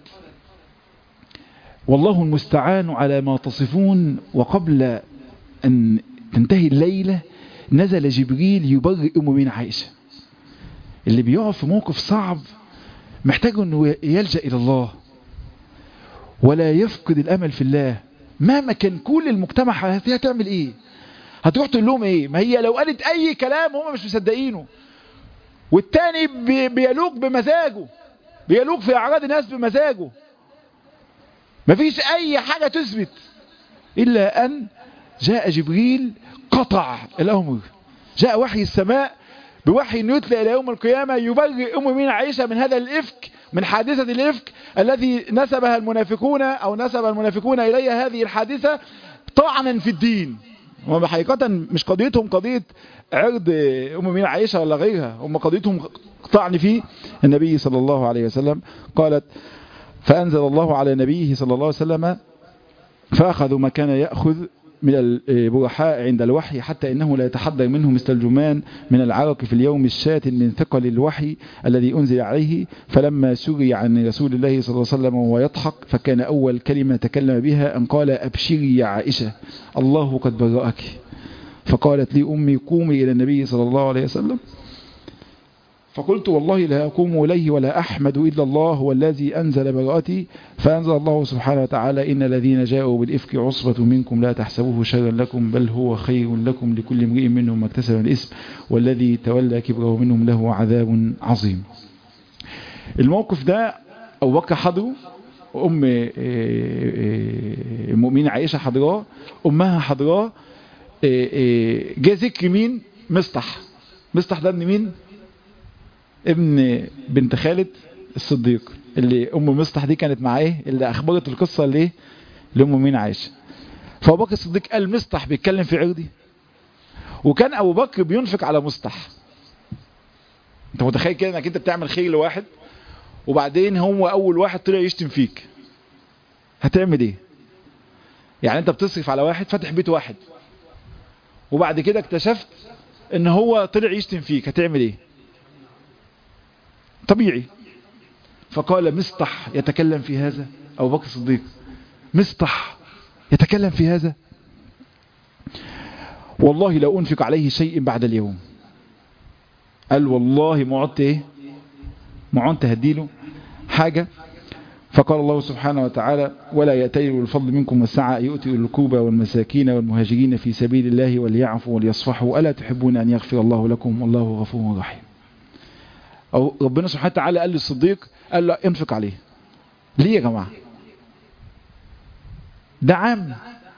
والله المستعان على ما تصفون وقبل أن تنتهي الليلة نزل جبريل يبرئ أم مين عائشة اللي بيقف في موقف صعب محتاج أنه يلجأ إلى الله ولا يفقد الأمل في الله مهما كان كل المجتمع هتعمل إيه هتروح تقول لهم إيه ما هي لو قالت أي كلام هم مش مصدقينه والتاني بيلوق بمزاجه بيلوق في أعراض الناس بمزاجه مفيش أي حاجة تثبت إلا أن جاء جبريل قطع الأمر جاء وحي السماء بوحي يتلى إلى يوم القيامة يبرئ أم من عائشة من هذا الإفك من حادثة الإفك الذي نسبها المنافقون أو نسب المنافقون إليها هذه الحادثة طعنا في الدين هم حقيقة مش قضيتهم قضية عرض أم من عائشة ولا غيرها هم قضيتهم طعن في النبي صلى الله عليه وسلم قالت فأنزل الله على نبيه صلى الله عليه وسلم فأخذوا ما كان يأخذ من البرحاء عند الوحي حتى إنه لا يتحضر منه مثل الجمان من العرق في اليوم الشات من ثقل الوحي الذي أنزل عليه فلما سري عن رسول الله صلى الله عليه وسلم وهو يضحك فكان أول كلمة تكلم بها أن قال أبشري يا عائشة الله قد برأك فقالت لي أمي قومي إلى النبي صلى الله عليه وسلم فقلت والله لا أقوم إليه ولا أحمد إلا الله هو الذي أنزل براءتي فأنزل الله سبحانه وتعالى إن الذين جاءوا بالإفك عصبة منكم لا تحسبوه شرا لكم بل هو خير لكم لكل امرئ منهم ما اكتسب من الإثم والذي تولى كبره منهم له عذاب عظيم الموقف ده أبو بكر حضره أم المؤمنة عائشة حضراه أمها حضراه جاء ذكر مين مصطح مصطح ده ابن مين ابن بنت خالد الصديق اللي ام مصطح دي كانت مع ايه اللي اخبرت القصة ليه لام مين عايشة فابو بكر الصديق قال مصطح بيتكلم في عرضي وكان ابو بكر بينفق على مصطح انت متخيل كده انك انت بتعمل خير لواحد وبعدين هو اول واحد طلع يشتم فيك هتعمل ايه يعني انت بتصرف على واحد فاتح بيت واحد وبعد كده اكتشفت ان هو طلع يشتم فيك هتعمل ايه طبيعي فقال مصطح يتكلم في هذا أبو بكر الصديق مصطح يتكلم في هذا والله لو أنفق عليه شيء بعد اليوم قال والله ما عدت ايه ما عدت هديله حاجة فقال الله سبحانه وتعالى ولا يأتي الفضل منكم والسعى يؤتي الكوبة والمساكين والمهاجرين في سبيل الله وليعفوا وليصفحوا ألا تحبون أن يغفر الله لكم والله غفور رحيم أو ربنا سبحانه وتعالى قال للصديق قال له انفق عليه ليه يا جماعة ده عام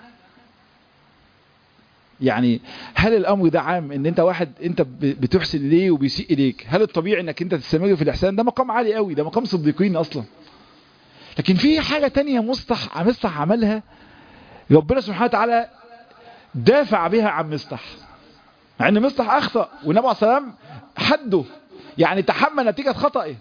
يعني هل الامر ده عام ان انت واحد انت بتحسن اليه وبيسيء اليك هل الطبيعي انك انت تستمر في الاحسان ده مقام عالي قوي ده مقام صديقين اصلا لكن في حاجة تانية مصطح مصطح عملها ربنا سبحانه وتعالى دافع بها عن مصطح مع ان مصطح اخطأ والنبي عليه الصلاة والسلام حده يعني تحمل نتيجة خطأه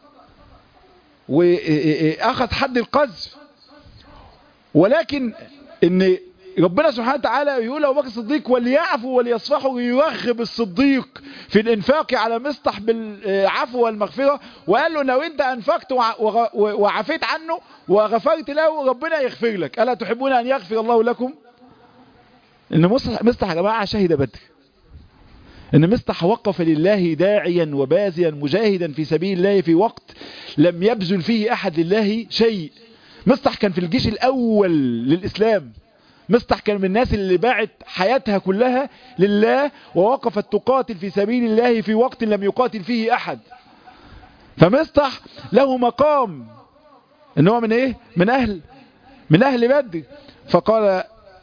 واخذ حد القذف ولكن ان ربنا سبحانه وتعالى يقول ابو بكر الصديق وليعفوا وليصفحوا ويرغب الصديق في الانفاق على مصطح بالعفو والمغفرة وقال له لو انت انفقت وعفيت عنه وغفرت له ربنا يغفر لك ألا تحبون ان يغفر الله لكم ان مصطح يا جماعة شهد بدر ان مصطح وقف لله داعيا وبازيا مجاهدا في سبيل الله في وقت لم يبذل فيه احد لله شيء مصطح كان في الجيش الاول للاسلام مصطح كان من الناس اللي باعت حياتها كلها لله ووقفت تقاتل في سبيل الله في وقت لم يقاتل فيه احد فمصطح له مقام ان هو من ايه من اهل من اهل بدر فقال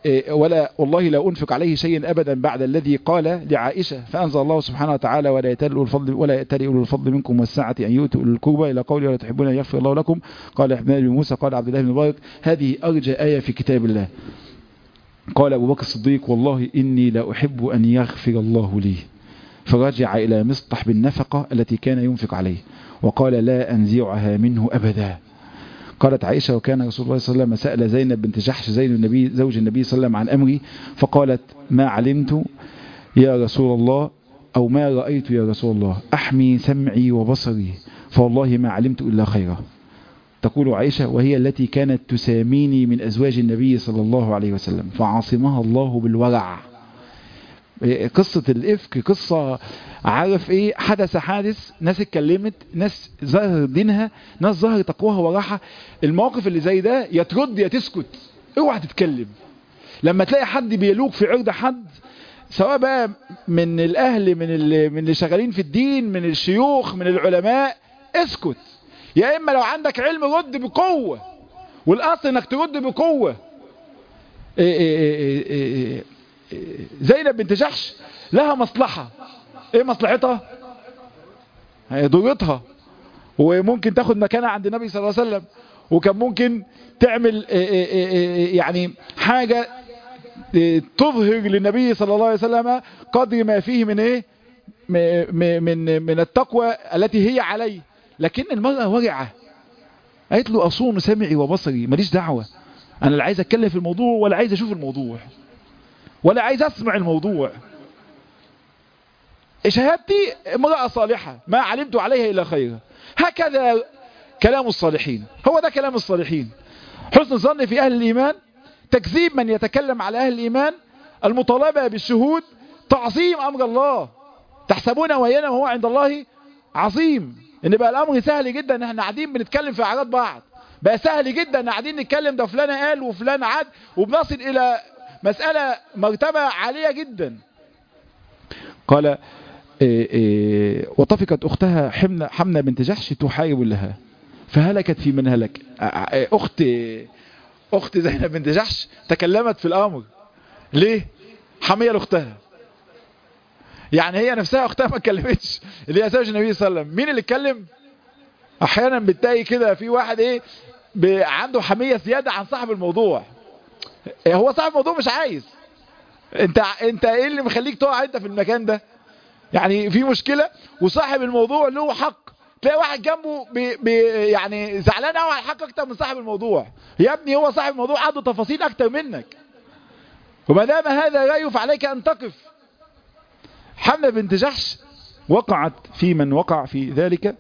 ولا والله لا أنفق عليه شيئا أبدا بعد الذي قال لعائشة فأنزل الله سبحانه وتعالى ولا يتل الفضل ولا يتل أولو الفضل منكم والسعة أن يؤتوا أولو القربى إلى قوله ولا تحبون أن يغفر الله لكم قال ابن بن موسى قال عبد الله بن مبارك هذه أرجى آية في كتاب الله قال أبو بكر الصديق والله إني لا أحب أن يغفر الله لي فرجع إلى مصطح بالنفقة التي كان ينفق عليه وقال لا أنزعها منه أبدا قالت عائشة وكان رسول الله صلى الله عليه وسلم سأل زينب بنت جحش زين النبي زوج النبي صلى الله عليه وسلم عن أمري فقالت ما علمت يا رسول الله أو ما رأيت يا رسول الله أحمي سمعي وبصري فوالله ما علمت إلا خيرا تقول عائشة وهي التي كانت تساميني من أزواج النبي صلى الله عليه وسلم فعاصمها الله بالورع قصة الإفك قصة عارف ايه حدث حادث ناس اتكلمت ناس ظهر دينها ناس ظهر تقواها وراحة المواقف اللي زي ده يا ترد يا تسكت اوعى تتكلم لما تلاقي حد بيلوك في عرض حد سواء بقى من الاهل من اللي, من اللي شغالين في الدين من الشيوخ من العلماء اسكت يا اما لو عندك علم رد بقوة والاصل انك ترد بقوة إيه إيه إيه زينب بنت جحش لها مصلحة ايه مصلحتها هي ضرتها وممكن تاخد مكانها عند النبي صلى الله عليه وسلم وكان ممكن تعمل يعني حاجة تظهر للنبي صلى الله عليه وسلم قدر ما فيه من ايه من من التقوى التي هي عليه لكن المرأة ورعة قالت له أصون سمعي وبصري ماليش دعوة أنا لا عايز أتكلم في الموضوع ولا عايز أشوف الموضوع ولا عايز أسمع الموضوع شهادتي امرأة صالحة ما علمت عليها إلا خيرا هكذا كلام الصالحين هو ده كلام الصالحين حسن الظن في أهل الإيمان تكذيب من يتكلم على أهل الإيمان المطالبة بالشهود تعظيم أمر الله تحسبون وينا وهو عند الله عظيم ان بقى الامر سهل جدا ان احنا قاعدين بنتكلم في اعراض بعض بقى سهل جدا ان قاعدين نتكلم ده فلان قال وفلان عاد وبنصل الى مسألة مرتبة عالية جدا قال إيه إيه وطفقت اختها حمنة, حمنة بنت جحش تحارب لها فهلكت في من هلك اخت اخت زينب بنت جحش تكلمت في الامر ليه حمية لاختها يعني هي نفسها اختها ما اتكلمتش اللي هي زوج النبي صلى الله عليه وسلم مين اللي اتكلم احيانا بتلاقي كده في واحد ايه عنده حمية زيادة عن صاحب الموضوع هو صاحب الموضوع مش عايز انت انت ايه اللي مخليك تقع انت في المكان ده يعني في مشكلة وصاحب الموضوع له حق تلاقي واحد جنبه بي بي يعني زعلان قوي على الحق اكتر من صاحب الموضوع يا ابني هو صاحب الموضوع عنده تفاصيل اكتر منك وما دام هذا رأيه فعليك ان تقف حملة بنت جحش وقعت في من وقع في ذلك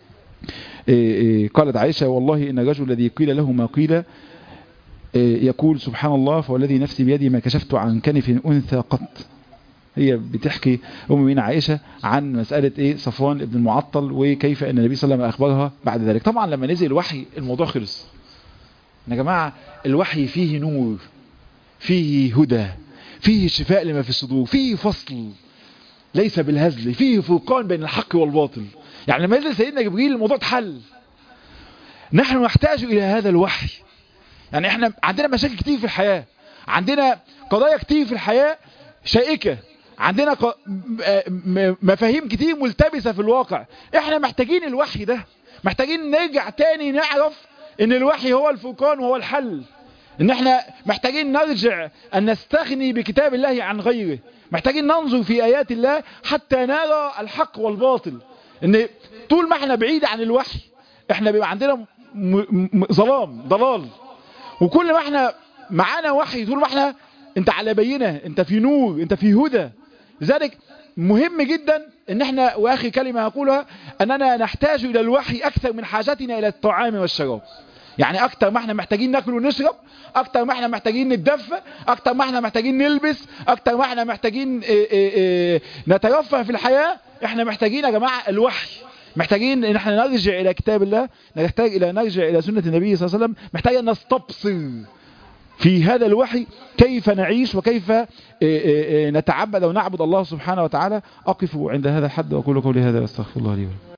قالت عائشة والله إن الرجل الذي قيل له ما قيل يقول سبحان الله فوالذي نفسي بيدي ما كشفت عن كنف أنثى قط هي بتحكي أم من عائشة عن مسألة إيه صفوان ابن المعطل وكيف أن النبي صلى الله عليه وسلم أخبرها بعد ذلك طبعا لما نزل الوحي الموضوع خلص يا جماعة الوحي فيه نور فيه هدى فيه شفاء لما في الصدور فيه فصل ليس بالهزل فيه فرقان بين الحق والباطل يعني لما نزل سيدنا جبريل الموضوع اتحل نحن نحتاج إلى هذا الوحي يعني احنا عندنا مشاكل كتير في الحياة عندنا قضايا كتير في الحياة شائكة عندنا ق... مفاهيم كتير ملتبسة في الواقع احنا محتاجين الوحي ده محتاجين نرجع تاني نعرف ان الوحي هو الفرقان وهو الحل ان احنا محتاجين نرجع ان نستغني بكتاب الله عن غيره محتاجين ننظر في ايات الله حتى نرى الحق والباطل ان طول ما احنا بعيد عن الوحي احنا بيبقى عندنا ظلام ضلال وكل ما احنا معانا وحي طول ما احنا انت على بينه انت في نور انت في هدى لذلك مهم جدا ان احنا واخي كلمة هقولها اننا نحتاج الى الوحي اكثر من حاجتنا الى الطعام والشراب يعني اكتر ما احنا محتاجين ناكل ونشرب اكتر ما احنا محتاجين نتدفى اكتر ما احنا محتاجين نلبس اكتر ما احنا محتاجين ايه ايه ايه نترفه في الحياة احنا محتاجين يا جماعة الوحي محتاجين ان احنا نرجع الى كتاب الله نحتاج الى نرجع الى سنة النبي صلى الله عليه وسلم محتاج ان نستبصر في هذا الوحي كيف نعيش وكيف نتعبد ونعبد الله سبحانه وتعالى أقف عند هذا الحد وأقول قولي هذا واستغفر الله لي ولكم